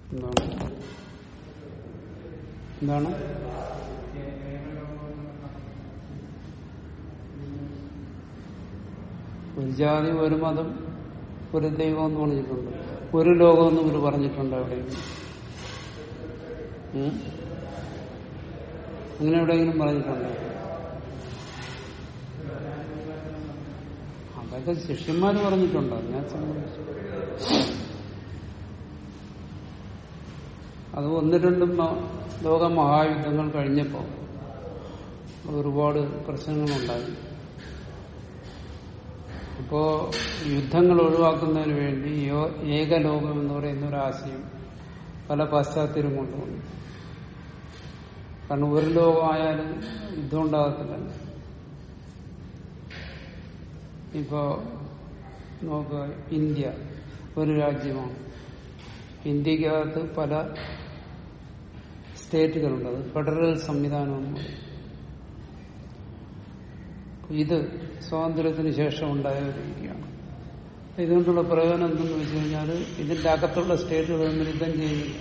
എന്താണ് എന്താണ് ഒരു ജാതി ഒരു മതം ഒരു ദൈവം എന്ന് പറഞ്ഞിട്ടുണ്ട് ഒരു ലോകം എന്നും ഇവർ പറഞ്ഞിട്ടുണ്ട് എവിടെയെങ്കിലും ഉം? അങ്ങനെ എവിടെയെങ്കിലും പറഞ്ഞിട്ടുണ്ടോ അതൊക്കെ ശിഷ്യന്മാര് പറഞ്ഞിട്ടുണ്ടോ ഞാൻ സമ്മതിച്ചു അത് ഒന്ന് രണ്ടും മ- ലോക മഹായുദ്ധങ്ങൾ കഴിഞ്ഞപ്പോ ഒരുപാട് പ്രശ്നങ്ങളുണ്ടായി അപ്പോ യുദ്ധങ്ങൾ ഒഴിവാക്കുന്നതിന് വേണ്ടി യോ- ഏകലോകം എന്ന് പറയുന്ന ഒരു ആശയം പല പാശ്ചാത്യരും കൊണ്ടുവന്നു കാരണം ഒരു ലോകമായാലും യുദ്ധം ഉണ്ടാകത്തില്ല ഇപ്പോ നോക്കുക ഇന്ത്യ ഒരു രാജ്യമാണ് ഇന്ത്യക്കകത്ത് പല സ്റ്റേറ്റുകളുണ്ട് അത് ഫെഡറൽ സംവിധാനം എന്ന് പറയും ഇത് സ്വാതന്ത്ര്യത്തിന് ശേഷം ഉണ്ടായ ഒരു രീതിയാണ് ഇതുകൊണ്ടുള്ള പ്രയോജനം എന്തെന്ന് വെച്ച് കഴിഞ്ഞാൽ ഇതിന്റെ അകത്തുള്ള സ്റ്റേറ്റുകൾ തമ്മിൽ യുദ്ധം ചെയ്യുന്നില്ല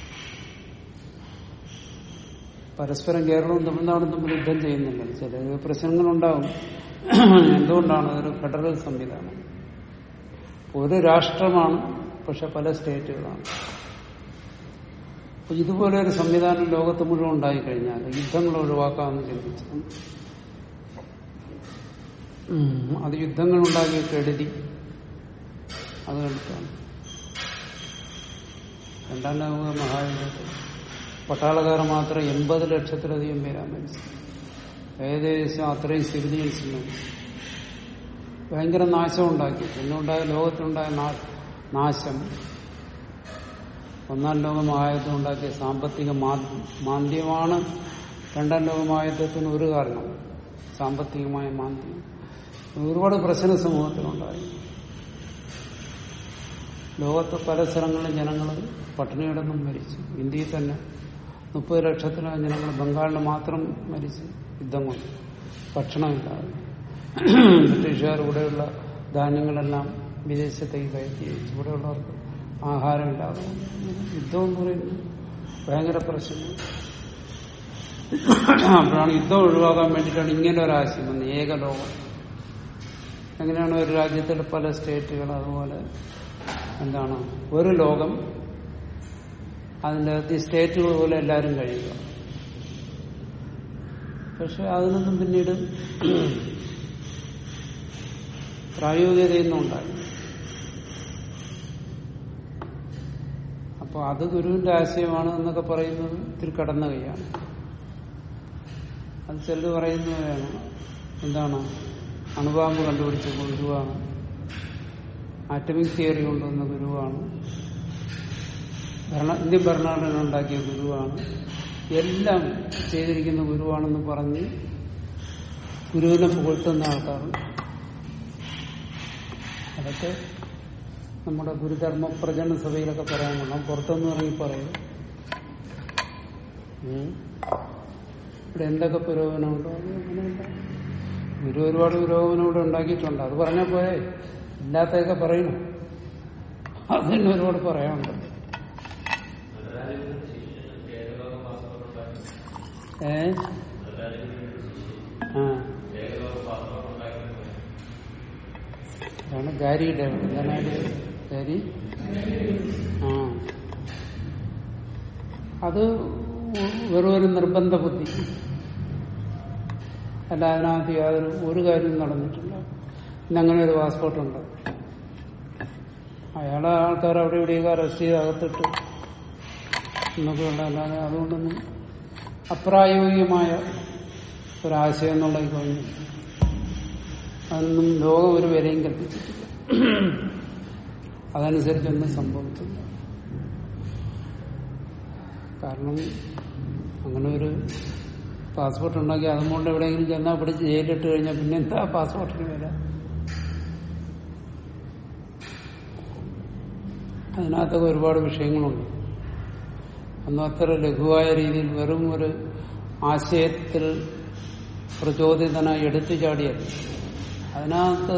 പരസ്പരം കേരളവും തമിഴ്നാടും തമ്മിൽ യുദ്ധം ചെയ്യുന്നില്ല ചില പ്രശ്നങ്ങളുണ്ടാവും എന്തുകൊണ്ടാണ് അതൊരു ഫെഡറൽ സംവിധാനം ഒരു രാഷ്ട്രമാണ് പക്ഷെ പല സ്റ്റേറ്റുകളാണ് അപ്പൊ ഇതുപോലെ ഒരു സംവിധാനം ലോകത്ത് മുഴുവൻ ഉണ്ടായിക്കഴിഞ്ഞാൽ യുദ്ധങ്ങൾ ഒഴിവാക്കാമെന്ന് ചിന്തിച്ചു ഉം, അത് യുദ്ധങ്ങൾ ഉണ്ടാക്കിയ കെടുതി അത് കണ്ടിട്ടാണ് രണ്ടാം ലോക മഹായുദ്ധത്തിൽ പട്ടാളക്കാർ മാത്രം എൺപത് ലക്ഷത്തിലധികം പേരാ മരിച്ചു ഏകദേശം അത്രയും സിവിലിയൻസ് മരിച്ചു ഭയങ്കര നാശം ഉണ്ടാക്കി പിന്നെ ഉണ്ടായ ലോകത്തിലുണ്ടായ നാ- നാശം ഒന്നാം ലോക മഹായുദ്ധം ഉണ്ടാക്കിയ സാമ്പത്തിക മാ- മാന്ദ്യമാണ് രണ്ടാം ലോക മഹായുദ്ധത്തിന് ഒരു കാരണം സാമ്പത്തികമായ മാന്ദ്യം ഒരുപാട് പ്രശ്ന സമൂഹത്തിലുണ്ടായി ലോകത്ത് പല സ്ഥലങ്ങളിലും ജനങ്ങൾ പട്ടിണികിടന്നും മരിച്ചു ഇന്ത്യയിൽ തന്നെ മുപ്പത് ലക്ഷത്തിലും ജനങ്ങൾ ബംഗാളിൽ മാത്രം മരിച്ചു യുദ്ധം കൊണ്ട് ഭക്ഷണമില്ലാതെ ബ്രിട്ടീഷുകാർ ഇവിടെയുള്ള ധാന്യങ്ങളെല്ലാം വിദേശത്തേക്ക് കയറ്റി അയച്ചു ഇവിടെയുള്ളവർക്ക് ആഹാരമില്ലാതെ യുദ്ധം എന്ന് പറയുന്നത് ഭയങ്കര പ്രശ്നം അപ്പോഴാണ് യുദ്ധം ഒഴിവാക്കാൻ വേണ്ടിയിട്ടാണ് ഇങ്ങനെ ഒരു ആശയം വന്നത് ഏകലോകം എങ്ങനെയാണ് ഒരു രാജ്യത്തിലെ പല സ്റ്റേറ്റുകൾ അതുപോലെ എന്താണ് ഒരു ലോകം അതിൻ്റെ അകത്ത് ഈ സ്റ്റേറ്റുകൾ പോലെ എല്ലാവരും കഴിയുക പക്ഷെ അതിനൊന്നും പിന്നീട് പ്രായോഗികതയൊന്നും ഉണ്ടായി അപ്പൊ അത് ഗുരുവിന്റെ ആശയമാണ് എന്നൊക്കെ പറയുന്നത് ഇത്തിരി കടന്ന കൈയാണ് അത് ചിലർ പറയുന്നവരാണ് എന്താണ് അണുബാമ്പ് കണ്ടുപിടിച്ച ഗുരുവാണ് ആറ്റമിക് തിയറി കൊണ്ടുവന്ന ഗുരുവാണ് ഭരണ ഇന്ത്യൻ ഭരണഘടന ഉണ്ടാക്കിയ ഗുരുവാണ് എല്ലാം ചെയ്തിരിക്കുന്ന ഗുരുവാണെന്ന് പറഞ്ഞ് ഗുരുവിനെ പുകഴ്ത്തുന്ന ആൾക്കാരുണ്ട് അതൊക്കെ നമ്മുടെ ഗുരുധർമ്മ പ്രചരണ സഭയിലൊക്കെ പറയാൻ കൊള്ളാം പുറത്തൊന്നും ഇറങ്ങി പറയും ഉം. ഇവിടെ എന്തൊക്കെ പുരോഗമനമുണ്ടോ അത് അങ്ങനെയല്ല ഗുരു ഒരുപാട് പുരോഗമനം ഇവിടെ ഉണ്ടാക്കിയിട്ടുണ്ട് അത് പറഞ്ഞാൽ പോരെ ഇല്ലാത്തതൊക്കെ പറയണം അത് തന്നെ ഒരുപാട് പറയാനുണ്ട് ഏ ആ അതാണ് ഗാരിയുടെ എന്താണ് ഗാരി ആ അത് വെറും ഒരു നിർബന്ധ ബുദ്ധി അല്ല അതിനകത്ത് യാതൊരു ഒരു കാര്യവും നടന്നിട്ടില്ല ഇന്ന് അങ്ങനെ ഒരു പാസ്പോർട്ടുണ്ട് അയാളെ ആൾക്കാർ അവിടെ ഇവിടെയൊക്കെ അറസ്റ്റ് ചെയ്ത് അകത്തിട്ട് എന്നൊക്കെ ഉണ്ടല്ലാതെ അതുകൊണ്ടൊന്നും അപ്രായോഗികമായ ഒരാശയം എന്നുള്ള കഴിഞ്ഞു അതൊന്നും ലോകം ഒരു വിലയും കൽപ്പിച്ചിട്ടില്ല അതനുസരിച്ചൊന്നും സംഭവിച്ചില്ല കാരണം അങ്ങനെ ഒരു പാസ്പോർട്ട് ഉണ്ടാക്കി അതുകൊണ്ട് എവിടെയെങ്കിലും ചെന്നാൽ പിടിച്ച് ജയിലിട്ട് കഴിഞ്ഞാൽ പിന്നെ എന്താ പാസ്പോർട്ടിന് വില അതിനകത്തൊക്കെ ഒരുപാട് വിഷയങ്ങളുണ്ട് അന്ന് അത്ര ലഘുവായ രീതിയിൽ വെറും ഒരു ആശയത്തിൽ പ്രചോദിതനായി എടുത്തു ചാടിയത് അതിനകത്ത്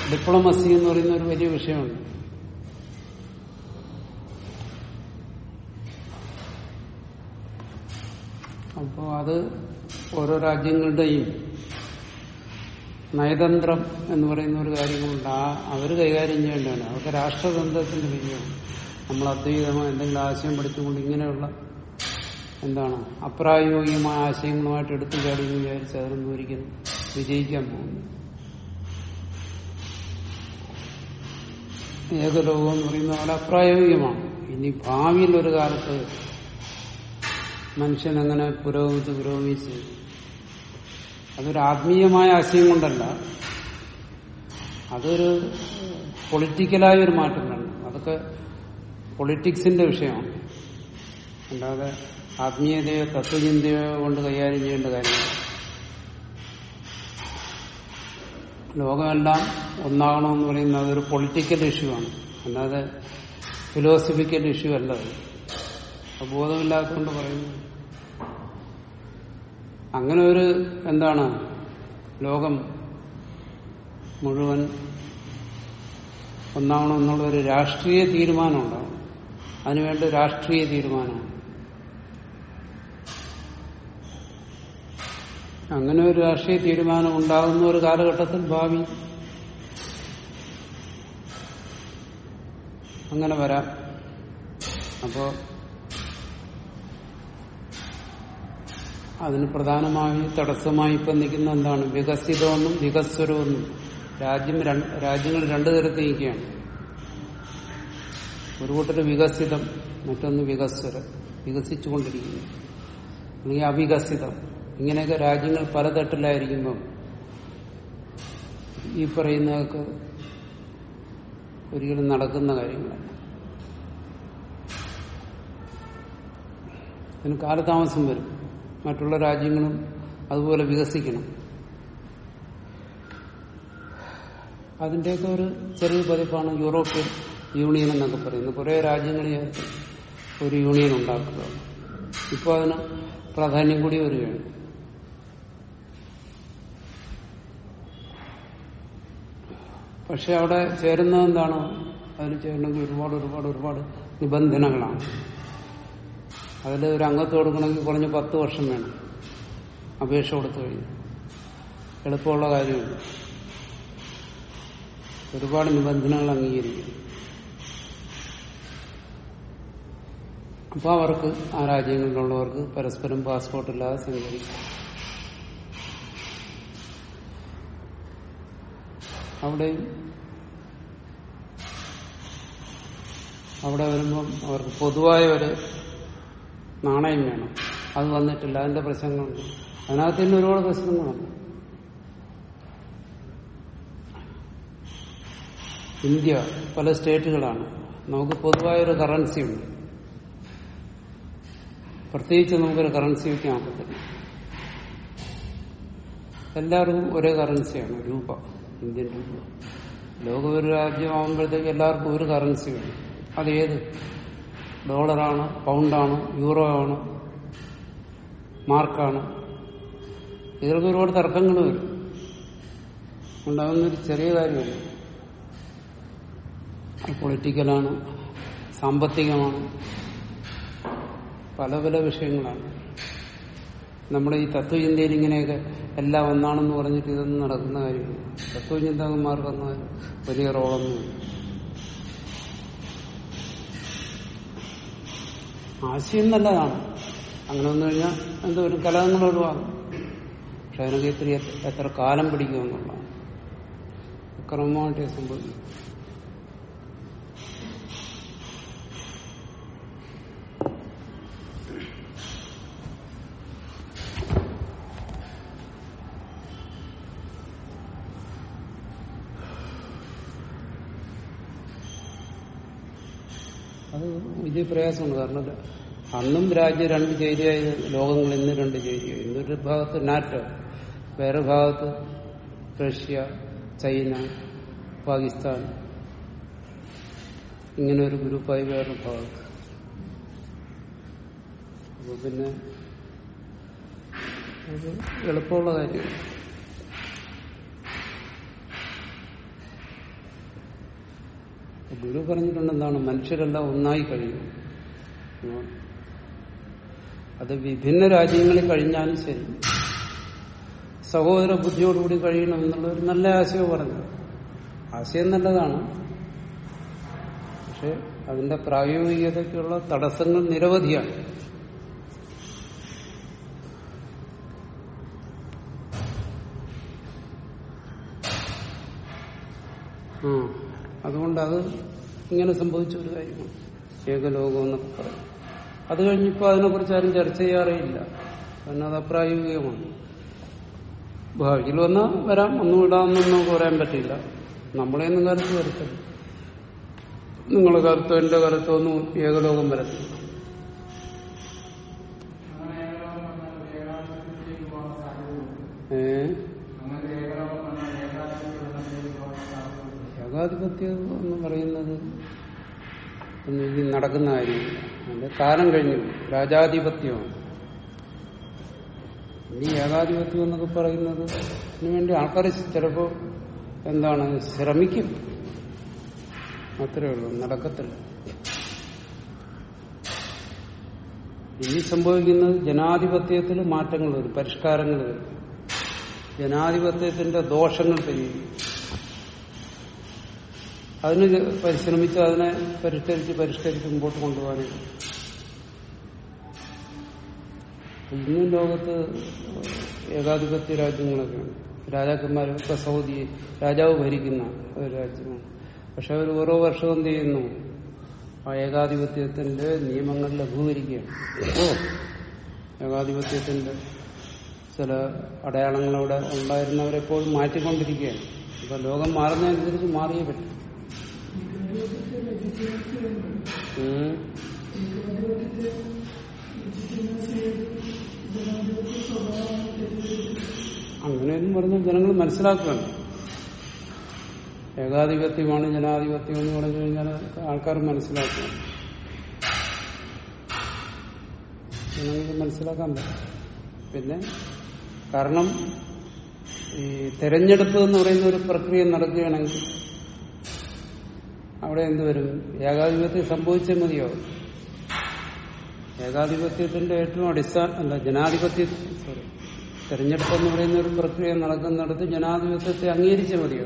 ഡിപ്ലോമസി എന്ന് പറയുന്ന ഒരു വലിയ വിഷയമുണ്ട് അപ്പോൾ അത് ഓരോ രാജ്യങ്ങളുടെയും നയതന്ത്രം എന്ന് പറയുന്ന ഒരു കാര്യങ്ങളുണ്ട് ആ അവർ കൈകാര്യം ചെയ്യേണ്ടതാണ് അവർക്ക് രാഷ്ട്രതന്ത്രത്തിന്റെ വിജയമാണ് നമ്മൾ അദ്വൈതമോ എന്തെങ്കിലും ആശയം പഠിച്ചുകൊണ്ട് ഇങ്ങനെയുള്ള എന്താണ് അപ്രായോഗികമായ ആശയങ്ങളുമായിട്ട് എടുത്തു ചാടി എന്ന് വിചാരിച്ച് അതിനൊന്നും ഒരിക്കലും വിജയിക്കാൻ പോകുന്നു ഏകലോകം എന്ന് പറയുന്ന പോലെ അപ്രായോഗികമാണ് ഇനി ഭാവിയിൽ ഒരു കാലത്ത് മനുഷ്യൻ അങ്ങനെ പുരോഗമിച്ച് പുരോഗമിച്ച് അതൊരു ആത്മീയമായ ആശയം കൊണ്ടല്ല അതൊരു പൊളിറ്റിക്കലായ ഒരു മാറ്റം വേണം അതൊക്കെ പൊളിറ്റിക്സിന്റെ വിഷയമാണ് അല്ലാതെ ആത്മീയതയോ തത്വചിന്തയോ കൊണ്ട് കൈകാര്യം ചെയ്യേണ്ട കാര്യമില്ല ലോകമെല്ലാം ഒന്നാകണമെന്ന് പറയുന്നത് അതൊരു പൊളിറ്റിക്കൽ ഇഷ്യൂ ആണ് അല്ലാതെ ഫിലോസഫിക്കൽ ഇഷ്യൂ അല്ല അത് അത് ബോധമില്ലാത്തതുകൊണ്ട് പറയുന്നു അങ്ങനെ ഒരു എന്താണ് ലോകം മുഴുവൻ ഒന്നാവണമെന്നുള്ള ഒരു രാഷ്ട്രീയ തീരുമാനം ഉണ്ടാവും അതിനുവേണ്ട രാഷ്ട്രീയ തീരുമാനമാണ് അങ്ങനെ ഒരു രാഷ്ട്രീയ തീരുമാനം ഉണ്ടാകുന്ന ഒരു കാലഘട്ടത്തിൽ ഭാവി അങ്ങനെ വരാം അപ്പോ അതിന് പ്രധാനമായി തടസ്സമായി ഇപ്പം നിൽക്കുന്ന എന്താണ് വികസിതമെന്നും വികസ്വരമെന്നും രാജ്യം രണ്ട് രാജ്യങ്ങൾ രണ്ടു തരത്തിൽ നിൽക്കുകയാണ് ഒരു കൂട്ടര് വികസിതം മറ്റൊന്ന് വികസ്വരം വികസിച്ചുകൊണ്ടിരിക്കുന്നു അല്ലെങ്കിൽ അവികസിതം ഇങ്ങനെയൊക്കെ രാജ്യങ്ങൾ പലതട്ടിലായിരിക്കുമ്പം ഈ പറയുന്നതൊക്കെ ഒരിക്കലും നടക്കുന്ന കാര്യങ്ങളല്ല അതിന് കാലതാമസം വരും മറ്റുള്ള രാജ്യങ്ങളും അതുപോലെ വികസിക്കണം അതിന്റെയൊക്കെ ഒരു ചെറിയ പതിപ്പാണ് യൂറോപ്യൻ യൂണിയൻ എന്നൊക്കെ പറയുന്നത് കുറെ രാജ്യങ്ങളിൽ ഒരു യൂണിയൻ ഉണ്ടാക്കുക ഇപ്പോൾ അതിന് പ്രാധാന്യം കൂടി വരികയാണ് പക്ഷെ അവിടെ ചേരുന്നത് എന്താണ് അതിൽ ചേരണമെങ്കിൽ ഒരുപാട് ഒരുപാട് ഒരുപാട് നിബന്ധനകളാണ് അതിൽ ഒരു അംഗത്ത് കൊടുക്കണമെങ്കിൽ കുറഞ്ഞ പത്ത് വർഷം വേണം അപേക്ഷ കൊടുത്തു കഴിഞ്ഞു എളുപ്പമുള്ള കാര്യമില്ല ഒരുപാട് നിബന്ധനകൾ അംഗീകരിക്കും അപ്പൊ അവർക്ക് ആ രാജ്യങ്ങളിലുള്ളവർക്ക് പരസ്പരം പാസ്പോർട്ട് ഇല്ലാതെ സഞ്ചരിക്കാം അവിടെയും അവിടെ വരുമ്പം അവർക്ക് പൊതുവായ ഒരു നാണയം വേണം അത് വന്നിട്ടില്ല അതിന്റെ പ്രശ്നങ്ങളുണ്ട് അതിനകത്ത് തന്നെ ഒരുപാട് പ്രശ്നങ്ങളുണ്ട് ഇന്ത്യ പല സ്റ്റേറ്റുകളാണ് നമുക്ക് പൊതുവായൊരു കറൻസി ഉണ്ട് പ്രത്യേകിച്ച് നമുക്കൊരു കറൻസി വയ്ക്കാൻ പറ്റില്ല എല്ലാവർക്കും ഒരേ കറൻസിയാണ് രൂപ ഇന്ത്യൻ രൂപ ലോക ഒരു രാജ്യമാകുമ്പോഴത്തേക്ക് എല്ലാവർക്കും ഒരു കറൻസി വേണം അതേത് ഡോളറാണ് പൗണ്ടാണ് യൂറോ ആണ് മാർക്കാണ് ഇതിലൊക്കെ ഒരുപാട് തർക്കങ്ങൾ വരും ഉണ്ടാകുന്നൊരു ചെറിയ കാര്യമല്ല പൊളിറ്റിക്കലാണ് സാമ്പത്തികമാണ് പല പല വിഷയങ്ങളാണ് നമ്മുടെ ഈ തത്വചിന്തയിൽ ഇങ്ങനെയൊക്കെ എല്ലാം ഒന്നാണെന്ന് പറഞ്ഞിട്ട് ഇതൊന്നും നടക്കുന്ന കാര്യമില്ല തത്വചിന്തകന്മാർക്കൊന്നും വലിയ റോളൊന്നും ആശയം നല്ലതാണ് അങ്ങനെ വന്നു കഴിഞ്ഞാൽ എന്തോ ഒരു കലഹങ്ങൾ ഒഴിവാകും പക്ഷെ അതിനൊക്കെ ഇത്തിരി എത്ര കാലം പിടിക്കുമെന്നുള്ളതാണ് ക്രമമായിട്ടേ സംഭവിക്കും അത് വലിയ പ്രയാസമാണ് കാരണം അന്നും രാജ്യം രണ്ട് ചേരിയായ ലോകങ്ങൾ ഇന്ന് രണ്ട് ചേരിയായി ഇന്നൊരു ഭാഗത്ത് നാറ്റോ വേറെ ഭാഗത്ത് റഷ്യ ചൈന പാകിസ്ഥാൻ ഇങ്ങനെ ഒരു ഗ്രൂപ്പായി വേറൊരു ഭാഗത്ത് അപ്പൊ പിന്നെ അത് എളുപ്പമുള്ള കാര്യമാണ് ഗുരു പറഞ്ഞിട്ടുണ്ട് എന്താണ് മനുഷ്യരെല്ലാം ഒന്നായി കഴിയും അത് വിഭിന്ന രാജ്യങ്ങളിൽ കഴിഞ്ഞാലും ശരി സഹോദര ബുദ്ധിയോടുകൂടി കഴിയണം എന്നുള്ള ഒരു നല്ല ആശയം പറഞ്ഞു ആശയം നല്ലതാണ് പക്ഷെ അതിന്റെ പ്രായോഗികതയ്ക്കുള്ള തടസ്സങ്ങൾ നിരവധിയാണ് ആ അതുകൊണ്ട് അത് ഇങ്ങനെ സംഭവിച്ച ഒരു കാര്യമാണ് ഏകലോകം എന്നൊക്കെ പറയും അത് കഴിഞ്ഞിപ്പോൾ അതിനെക്കുറിച്ച് ആരും ചർച്ച ചെയ്യാറേയില്ല കാരണം അത് അപ്രായോഗികമാണ് ഭാവിയിൽ വന്നാൽ വരാം ഒന്നും ഇടാമെന്നൊന്നും നമുക്ക് പറയാൻ പറ്റില്ല നമ്മളെയൊന്നും കാലത്ത് വരത്തില്ല നിങ്ങളുടെ കാലത്തോ എന്റെ കാലത്തോ ഒന്നും ഏകലോകം വരത്തില്ല ഏ ഏകാധിപത്യം എന്ന് പറയുന്നത് ഒന്നും ഇനി നടക്കുന്ന കാര്യമില്ല അതിന്റെ കാലം കഴിഞ്ഞു രാജാധിപത്യമാണ് ഇനി ഏകാധിപത്യം എന്നൊക്കെ പറയുന്നത് അതിനു വേണ്ടി ആൾക്കാർ ചിലപ്പോൾ എന്താണ് ശ്രമിക്കും അത്രേ ഉള്ളൂ നടക്കത്തില്ല ഇനി സംഭവിക്കുന്നത് ജനാധിപത്യത്തിൽ മാറ്റങ്ങൾ വരും പരിഷ്കാരങ്ങൾ വരും ജനാധിപത്യത്തിന്റെ ദോഷങ്ങൾ പരിഹരിക്കും അതിന് പരിശ്രമിച്ച് അതിനെ പരിഷ്കരിച്ച് പരിഷ്കരിച്ച് മുമ്പോട്ട് കൊണ്ടുപോകാനാണ് ഇന്നും ലോകത്ത് ഏകാധിപത്യ രാജ്യങ്ങളൊക്കെയാണ് രാജാക്കന്മാർ ഇപ്പൊ സൗദി രാജാവ് ഭരിക്കുന്ന ഒരു രാജ്യമാണ് പക്ഷെ അവർ ഓരോ വർഷവും എന്ത് ചെയ്യുന്നു ആ ഏകാധിപത്യത്തിന്റെ നിയമങ്ങൾ ലഘൂകരിക്കുകയാണ് ഓ ഏകാധിപത്യത്തിന്റെ ചില അടയാളങ്ങൾ അവിടെ ഉണ്ടായിരുന്നവരെപ്പോഴും മാറ്റിക്കൊണ്ടിരിക്കുകയാണ് അപ്പൊ ലോകം മാറുന്നതനുസരിച്ച് മാറിയേ പറ്റും ഉം. അങ്ങനെയൊന്നും പറഞ്ഞാൽ ജനങ്ങൾ മനസ്സിലാക്കുകയാണ് ഏകാധിപത്യമാണ് ജനാധിപത്യം എന്ന് പറഞ്ഞു കഴിഞ്ഞാൽ ആൾക്കാർ മനസ്സിലാക്കുകയാണ് ജനങ്ങൾക്ക് മനസ്സിലാക്കാൻ പറ്റും പിന്നെ കാരണം ഈ തെരഞ്ഞെടുപ്പ് എന്ന് പറയുന്ന ഒരു പ്രക്രിയ നടക്കുകയാണെങ്കിൽ അവിടെ എന്തുവരും ഏകാധിപത്യം സംഭവിച്ചേ മതിയോ ഏകാധിപത്യത്തിന്റെ ഏറ്റവും അടിസ്ഥാന അല്ല ജനാധിപത്യ സോറി തെരഞ്ഞെടുപ്പ് എന്ന് പറയുന്ന ഒരു പ്രക്രിയ നടക്കുന്നിടത്ത് ജനാധിപത്യത്തെ അംഗീകരിച്ചേ മതിയോ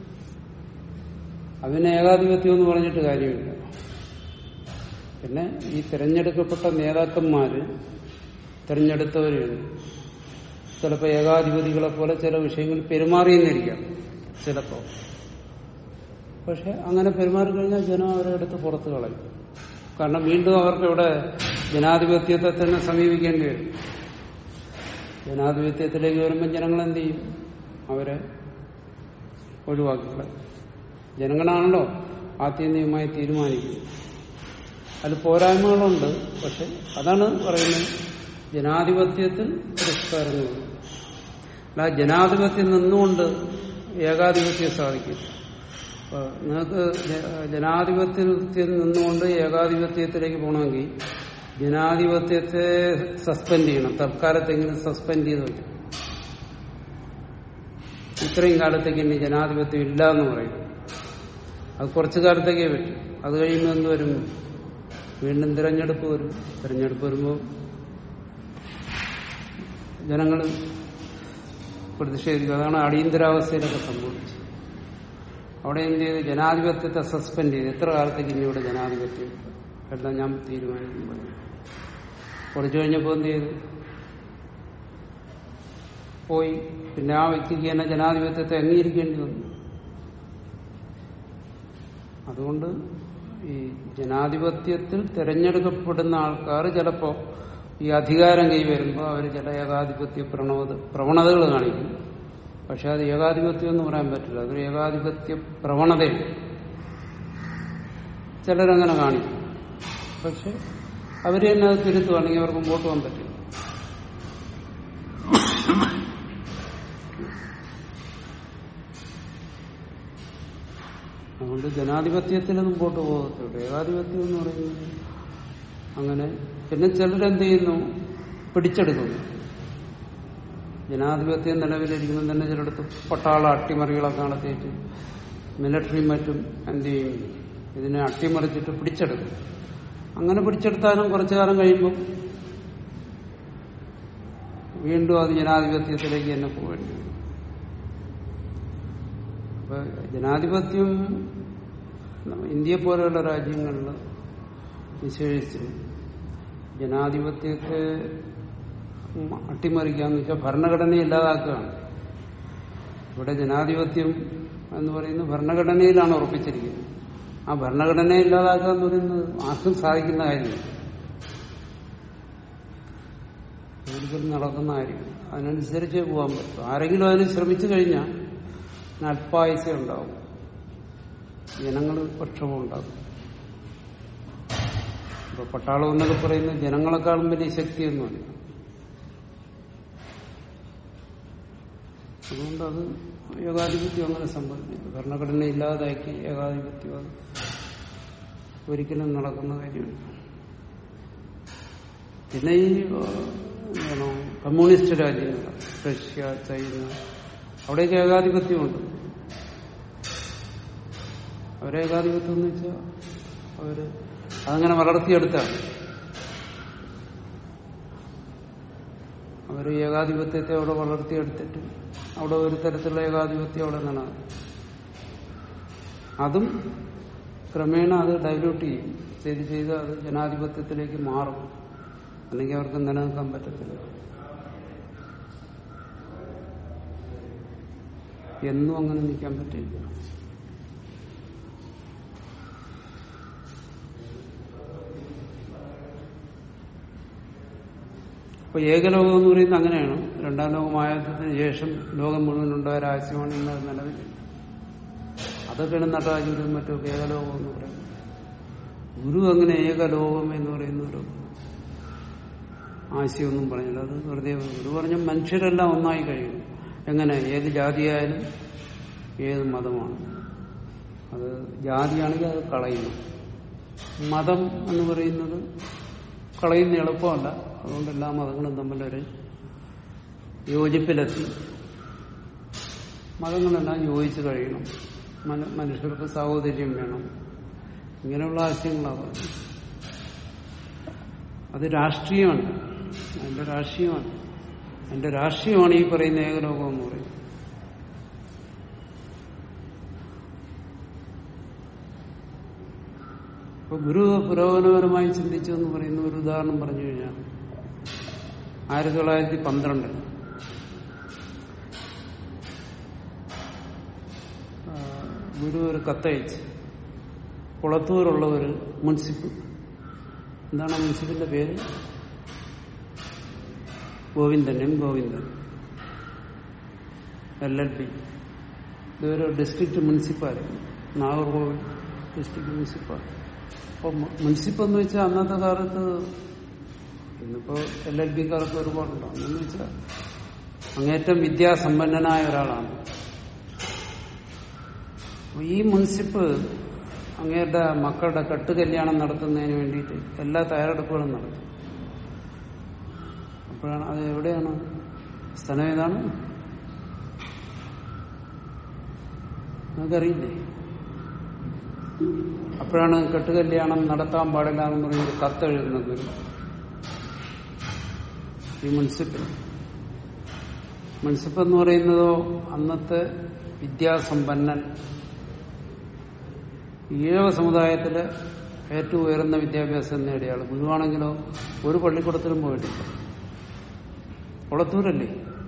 അതിന് ഏകാധിപത്യം എന്ന് പറഞ്ഞിട്ട് കാര്യമില്ല പിന്നെ ഈ തിരഞ്ഞെടുക്കപ്പെട്ട നേതാക്കന്മാര് തിരഞ്ഞെടുത്തവരാണ് ചിലപ്പോൾ ഏകാധിപതികളെ പോലെ ചില വിഷയങ്ങളിൽ പെരുമാറിയെന്നിരിക്കാം ചിലപ്പോൾ പക്ഷെ അങ്ങനെ പെരുമാറി കഴിഞ്ഞാൽ ജനം അവരെ എടുത്ത് പുറത്തു കളയും കാരണം വീണ്ടും അവർക്ക് ഇവിടെ ജനാധിപത്യത്തെ തന്നെ സമീപിക്കേണ്ടി വരും ജനാധിപത്യത്തിലേക്ക് വരുമ്പോൾ ജനങ്ങൾ എന്ത് ചെയ്യും അവരെ ഒഴിവാക്കിക്കളയും ജനങ്ങളാണല്ലോ ആത്യന്തികമായി തീരുമാനിക്കുന്നത് അതിൽ പോരായ്മകളുണ്ട് പക്ഷെ അതാണ് പറയുന്നത് ജനാധിപത്യത്തിൽ പുരസ്കാരങ്ങളുണ്ട് അല്ല ജനാധിപത്യം നിന്നുകൊണ്ട് ഏകാധിപത്യം സാധിക്കും അപ്പൊ നിങ്ങൾക്ക് ജ- ജനാധിപത്യത്തിൽ നിന്നുകൊണ്ട് ഏകാധിപത്യത്തിലേക്ക് പോകണമെങ്കിൽ ജനാധിപത്യത്തെ സസ്പെൻഡ് ചെയ്യണം തൽക്കാലത്തെങ്കിലും സസ്പെൻഡ് ചെയ്ത് വയ്ക്കും ഇത്രയും കാലത്തേക്ക് ഇനി ജനാധിപത്യം ഇല്ല എന്ന് പറയും അത് കുറച്ചു കാലത്തേക്കേ പറ്റും അത് കഴിയുമ്പോൾ എന്ത് വരും വീണ്ടും തിരഞ്ഞെടുപ്പ് വരും തിരഞ്ഞെടുപ്പ് വരുമ്പോൾ ജനങ്ങൾ പ്രതിഷേധിക്കും അതാണ് അടിയന്തരാവസ്ഥയിലൊക്കെ സംഭവിച്ചത് അവിടെ എന്ത് ചെയ്ത് ജനാധിപത്യത്തെ സസ്പെൻഡ് ചെയ്ത് എത്ര കാലത്തേക്ക് ഇനി ഇവിടെ ജനാധിപത്യം എല്ലാം ഞാൻ തീരുമാനിക്കും പറഞ്ഞു കുറച്ചു കഴിഞ്ഞപ്പോൾ എന്ത് ചെയ്തു പോയി പിന്നെ ആ വ്യക്തിക്ക് തന്നെ ജനാധിപത്യത്തെ അംഗീകരിക്കേണ്ടി വന്നു അതുകൊണ്ട് ഈ ജനാധിപത്യത്തിൽ തിരഞ്ഞെടുക്കപ്പെടുന്ന ആൾക്കാർ ചിലപ്പോ ഈ അധികാരം കൈവരുമ്പോൾ അവർ ചില ഏകാധിപത്യ പ്രവണത പ്രവണതകൾ കാണിക്കും പക്ഷെ അത് ഏകാധിപത്യം എന്ന് പറയാൻ പറ്റില്ല അതൊരു ഏകാധിപത്യ പ്രവണതയാണ് ചിലരങ്ങനെ കാണിക്കും പക്ഷെ അവര് തന്നെ അത് തിരുത്തുവാണെങ്കിൽ അവർക്ക് മുമ്പോട്ട് പോകാൻ പറ്റില്ല അതുകൊണ്ട് ജനാധിപത്യത്തിൽ മുമ്പോട്ട് പോകത്തുള്ളൂ ഏകാധിപത്യം എന്ന് പറയുന്നത് അങ്ങനെ പിന്നെ ചിലരെന്ത് ചെയ്യുന്നു പിടിച്ചെടുക്കുന്നു ജനാധിപത്യം നിലവിലിരിക്കുമ്പോൾ തന്നെ ചിലയിടത്ത് പട്ടാള അട്ടിമറികളൊക്കെ നടത്തിയിട്ട് മിലിറ്ററിയും മറ്റും എന്ത് ചെയ്യും ഇതിനെ അട്ടിമറിച്ചിട്ട് പിടിച്ചെടുക്കും അങ്ങനെ പിടിച്ചെടുത്താലും കുറച്ചു കാലം കഴിയുമ്പോൾ വീണ്ടും അത് ജനാധിപത്യത്തിലേക്ക് തന്നെ പോകേണ്ടി വരും അപ്പൊ ജനാധിപത്യം ഇന്ത്യയെ പോലെയുള്ള രാജ്യങ്ങളിൽ വിശേഷിച്ചും ജനാധിപത്യത്തെ അട്ടിമറിക്കാന്ന് വെച്ചാൽ ഭരണഘടന ഇല്ലാതാക്കുകയാണ് ഇവിടെ ജനാധിപത്യം എന്ന് പറയുന്നത് ഭരണഘടനയിലാണ് ഉറപ്പിച്ചിരിക്കുന്നത് ആ ഭരണഘടന ഇല്ലാതാക്കുക എന്ന് പറയുന്നത് ആർക്കും സാധിക്കുന്ന കാര്യമില്ല ഒരിക്കലും നടക്കുന്ന കാര്യം അതിനനുസരിച്ച് പോകാൻ പറ്റും ആരെങ്കിലും അതിന് ശ്രമിച്ചു കഴിഞ്ഞാൽ അല്പായുസ ഉണ്ടാവും ജനങ്ങൾ പക്ഷവും ഉണ്ടാകും ഇപ്പൊ പട്ടാളം എന്നൊക്കെ പറയുന്നത് ജനങ്ങളെക്കാളും വലിയ ശക്തിയൊന്നുമല്ല അതുകൊണ്ട് അത് ഏകാധിപത്യം അങ്ങനെ സംഭവിക്കില്ല ഭരണഘടന ഇല്ലാതാക്കി ഏകാധിപത്യം അത് ഒരിക്കലും നടക്കുന്ന കാര്യമില്ല പിന്നെ ഈ എന്താണ് കമ്മ്യൂണിസ്റ്റ് രാജ്യങ്ങൾ റഷ്യ ചൈന അവിടെയൊക്കെ ഏകാധിപത്യമുണ്ട് അവരെ ഏകാധിപത്യം എന്ന് വെച്ചാൽ അവര് അതങ്ങനെ വളർത്തിയെടുത്താണ് അവർ ഏകാധിപത്യത്തെ അവിടെ വളർത്തിയെടുത്തിട്ട് അവിടെ ഒരു തരത്തിലുള്ള ഏകാധിപത്യം അവിടെ നിന്നാണ് അതും ക്രമേണ അത് ഡൈല്യൂട്ട് ചെയ്യും ചെയ്ത് ചെയ്ത് അത് ജനാധിപത്യത്തിലേക്ക് മാറും അല്ലെങ്കിൽ അവർക്ക് നിലനിൽക്കാൻ പറ്റത്തില്ല എന്നും അങ്ങനെ നിൽക്കാൻ പറ്റില്ല അപ്പൊ ഏകലോകം എന്ന് പറയുന്നത് അങ്ങനെയാണ് രണ്ടാം ലോകമായതിനു ശേഷം ലോകം മുഴുവൻ ഉണ്ടായ രാജ്യമാണ് ഇന്ന് നിലവിൽ അതൊക്കെയാണ് നടരാജ്യം മറ്റൊക്കെ ഏകലോകം എന്ന് പറയുന്നത് ഗുരു അങ്ങനെ ഏകലോകം എന്ന് പറയുന്ന ഒരു ആശയമൊന്നും പറഞ്ഞില്ല അത് വെറുതെ ഗുരു പറഞ്ഞ മനുഷ്യരെല്ലാം ഒന്നായി കഴിയും എങ്ങനെ ഏത് ജാതിയായാലും ഏത് മതമാണ് അത് ജാതിയാണെങ്കിൽ അത് കളയുന്നു മതം എന്ന് പറയുന്നത് കളയുന്ന എളുപ്പമല്ല അതുകൊണ്ട് എല്ലാ മതങ്ങളും തമ്മിലൊരു യോജിപ്പിലെത്തി മതങ്ങളെല്ലാം യോജിച്ച് കഴിയണം മനുഷ്യർക്ക് സാഹോദര്യം വേണം ഇങ്ങനെയുള്ള ആശയങ്ങളാണ് അത് രാഷ്ട്രീയമാണ് അതിന്റെ രാഷ്ട്രീയമാണ് അതിന്റെ രാഷ്ട്രീയമാണ് ഈ പറയുന്ന ഏകലോകം എന്ന് പറയുന്നത് ഇപ്പൊ ഗുരു പുരോഗമനപരമായി ചിന്തിച്ചു എന്ന് പറയുന്ന ഒരു ഉദാഹരണം പറഞ്ഞു കഴിഞ്ഞാൽ ആയിരത്തി തൊള്ളായിരത്തി പന്ത്രണ്ടിൽ ഗുരു ഒരു കത്തയച്ച് കുളത്തൂരുള്ള ഒരു മുൻസിപ്പ് എന്താണ് മുൻസിപ്പിന്റെ പേര് Govindan M Govindan L L P ഇതൊരു district municipality Nagercoil district municipality അപ്പൊ മുനിസിപ്പ് എന്ന് വെച്ചാൽ അന്നത്തെ കാലത്ത് ഇന്നിപ്പോ എൽ എൽ പിക്കാർക്ക് ഒരുപാടുണ്ടാവും എന്ന് വെച്ചാൽ അങ്ങേറ്റം വിദ്യാസമ്പന്നനായ ഒരാളാണ് ഈ മുനിസിപ്പ് അങ്ങേരുടെ മക്കളുടെ കെട്ടുകല്യാണം നടത്തുന്നതിന് വേണ്ടിയിട്ട് എല്ലാ തയ്യാറെടുപ്പുകളും നടത്തും അപ്പോഴാണ് അത് എവിടെയാണ് സ്ഥലം ഏതാണ് നമുക്കറിയില്ലേ അപ്പോഴാണ് കെട്ടുകല്യാണം നടത്താൻ പാടില്ല എന്ന് പറഞ്ഞൊരു കത്തെഴുതുന്നത് ഗുരു ഈ മുനിസിപ്പൽ മുനിസിപ്പൽ എന്ന് പറയുന്നതോ അന്നത്തെ വിദ്യാസമ്പന്നൻ ഈഴവ സമുദായത്തിലെ ഏറ്റവും ഉയർന്ന വിദ്യാഭ്യാസം നേടിയ ആൾ ഗുരുവാണെങ്കിലോ ഒരു പള്ളിക്കൂടത്തിലും പോയിട്ടില്ല കുളത്തൂരല്ലേ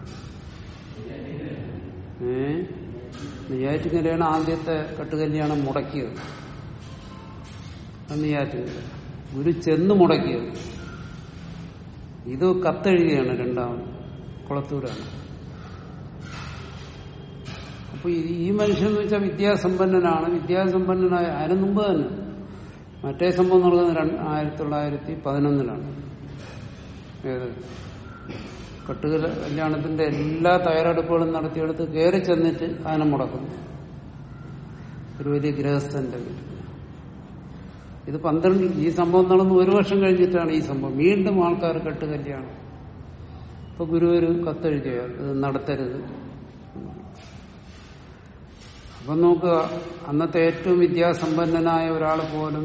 ഏ നെയ്യാറ്റിങ്ങരയാണ് ആദ്യത്തെ കെട്ടുകല്യാണം മുടക്കിയത് നെയ്യാറ്റിങ്ങര ഗുരു ചെന്ന് മുടക്കിയത് ഇത് കത്തെഴുതിയാണ് രണ്ടാമത് കുളത്തൂരാണ് അപ്പൊ ഈ മനുഷ്യൻ എന്ന് വെച്ചാൽ വിദ്യാസമ്പന്നനാണ് വിദ്യാസമ്പന്നനായ അതിനു മുമ്പ് തന്നെ മറ്റേ സംഭവം നടക്കുന്നത് ആയിരത്തി തൊള്ളായിരത്തി പതിനൊന്നിലാണ് ഏത് കെട്ടുകല കല്യാണത്തിന്റെ എല്ലാ തയ്യാറെടുപ്പുകളും നടത്തിയെടുത്ത് കയറി ചെന്നിട്ട് അതിനെ മുടക്കുന്നു ഒരു വലിയ ഗൃഹസ്ഥന്റെ വീട്ടിൽ ഇത് പന്ത്രണ്ട് ഈ സംഭവം നടന്ന് ഒരു വർഷം കഴിഞ്ഞിട്ടാണ് ഈ സംഭവം വീണ്ടും ആൾക്കാർ കെട്ട് കല്യാണം ഇപ്പൊ ഗുരു ഒരു കത്തെഴുതിയ ഇത് നടത്തരുത് അപ്പൊ നോക്കുക അന്നത്തെ ഏറ്റവും വിദ്യാസമ്പന്നനായ ഒരാൾ പോലും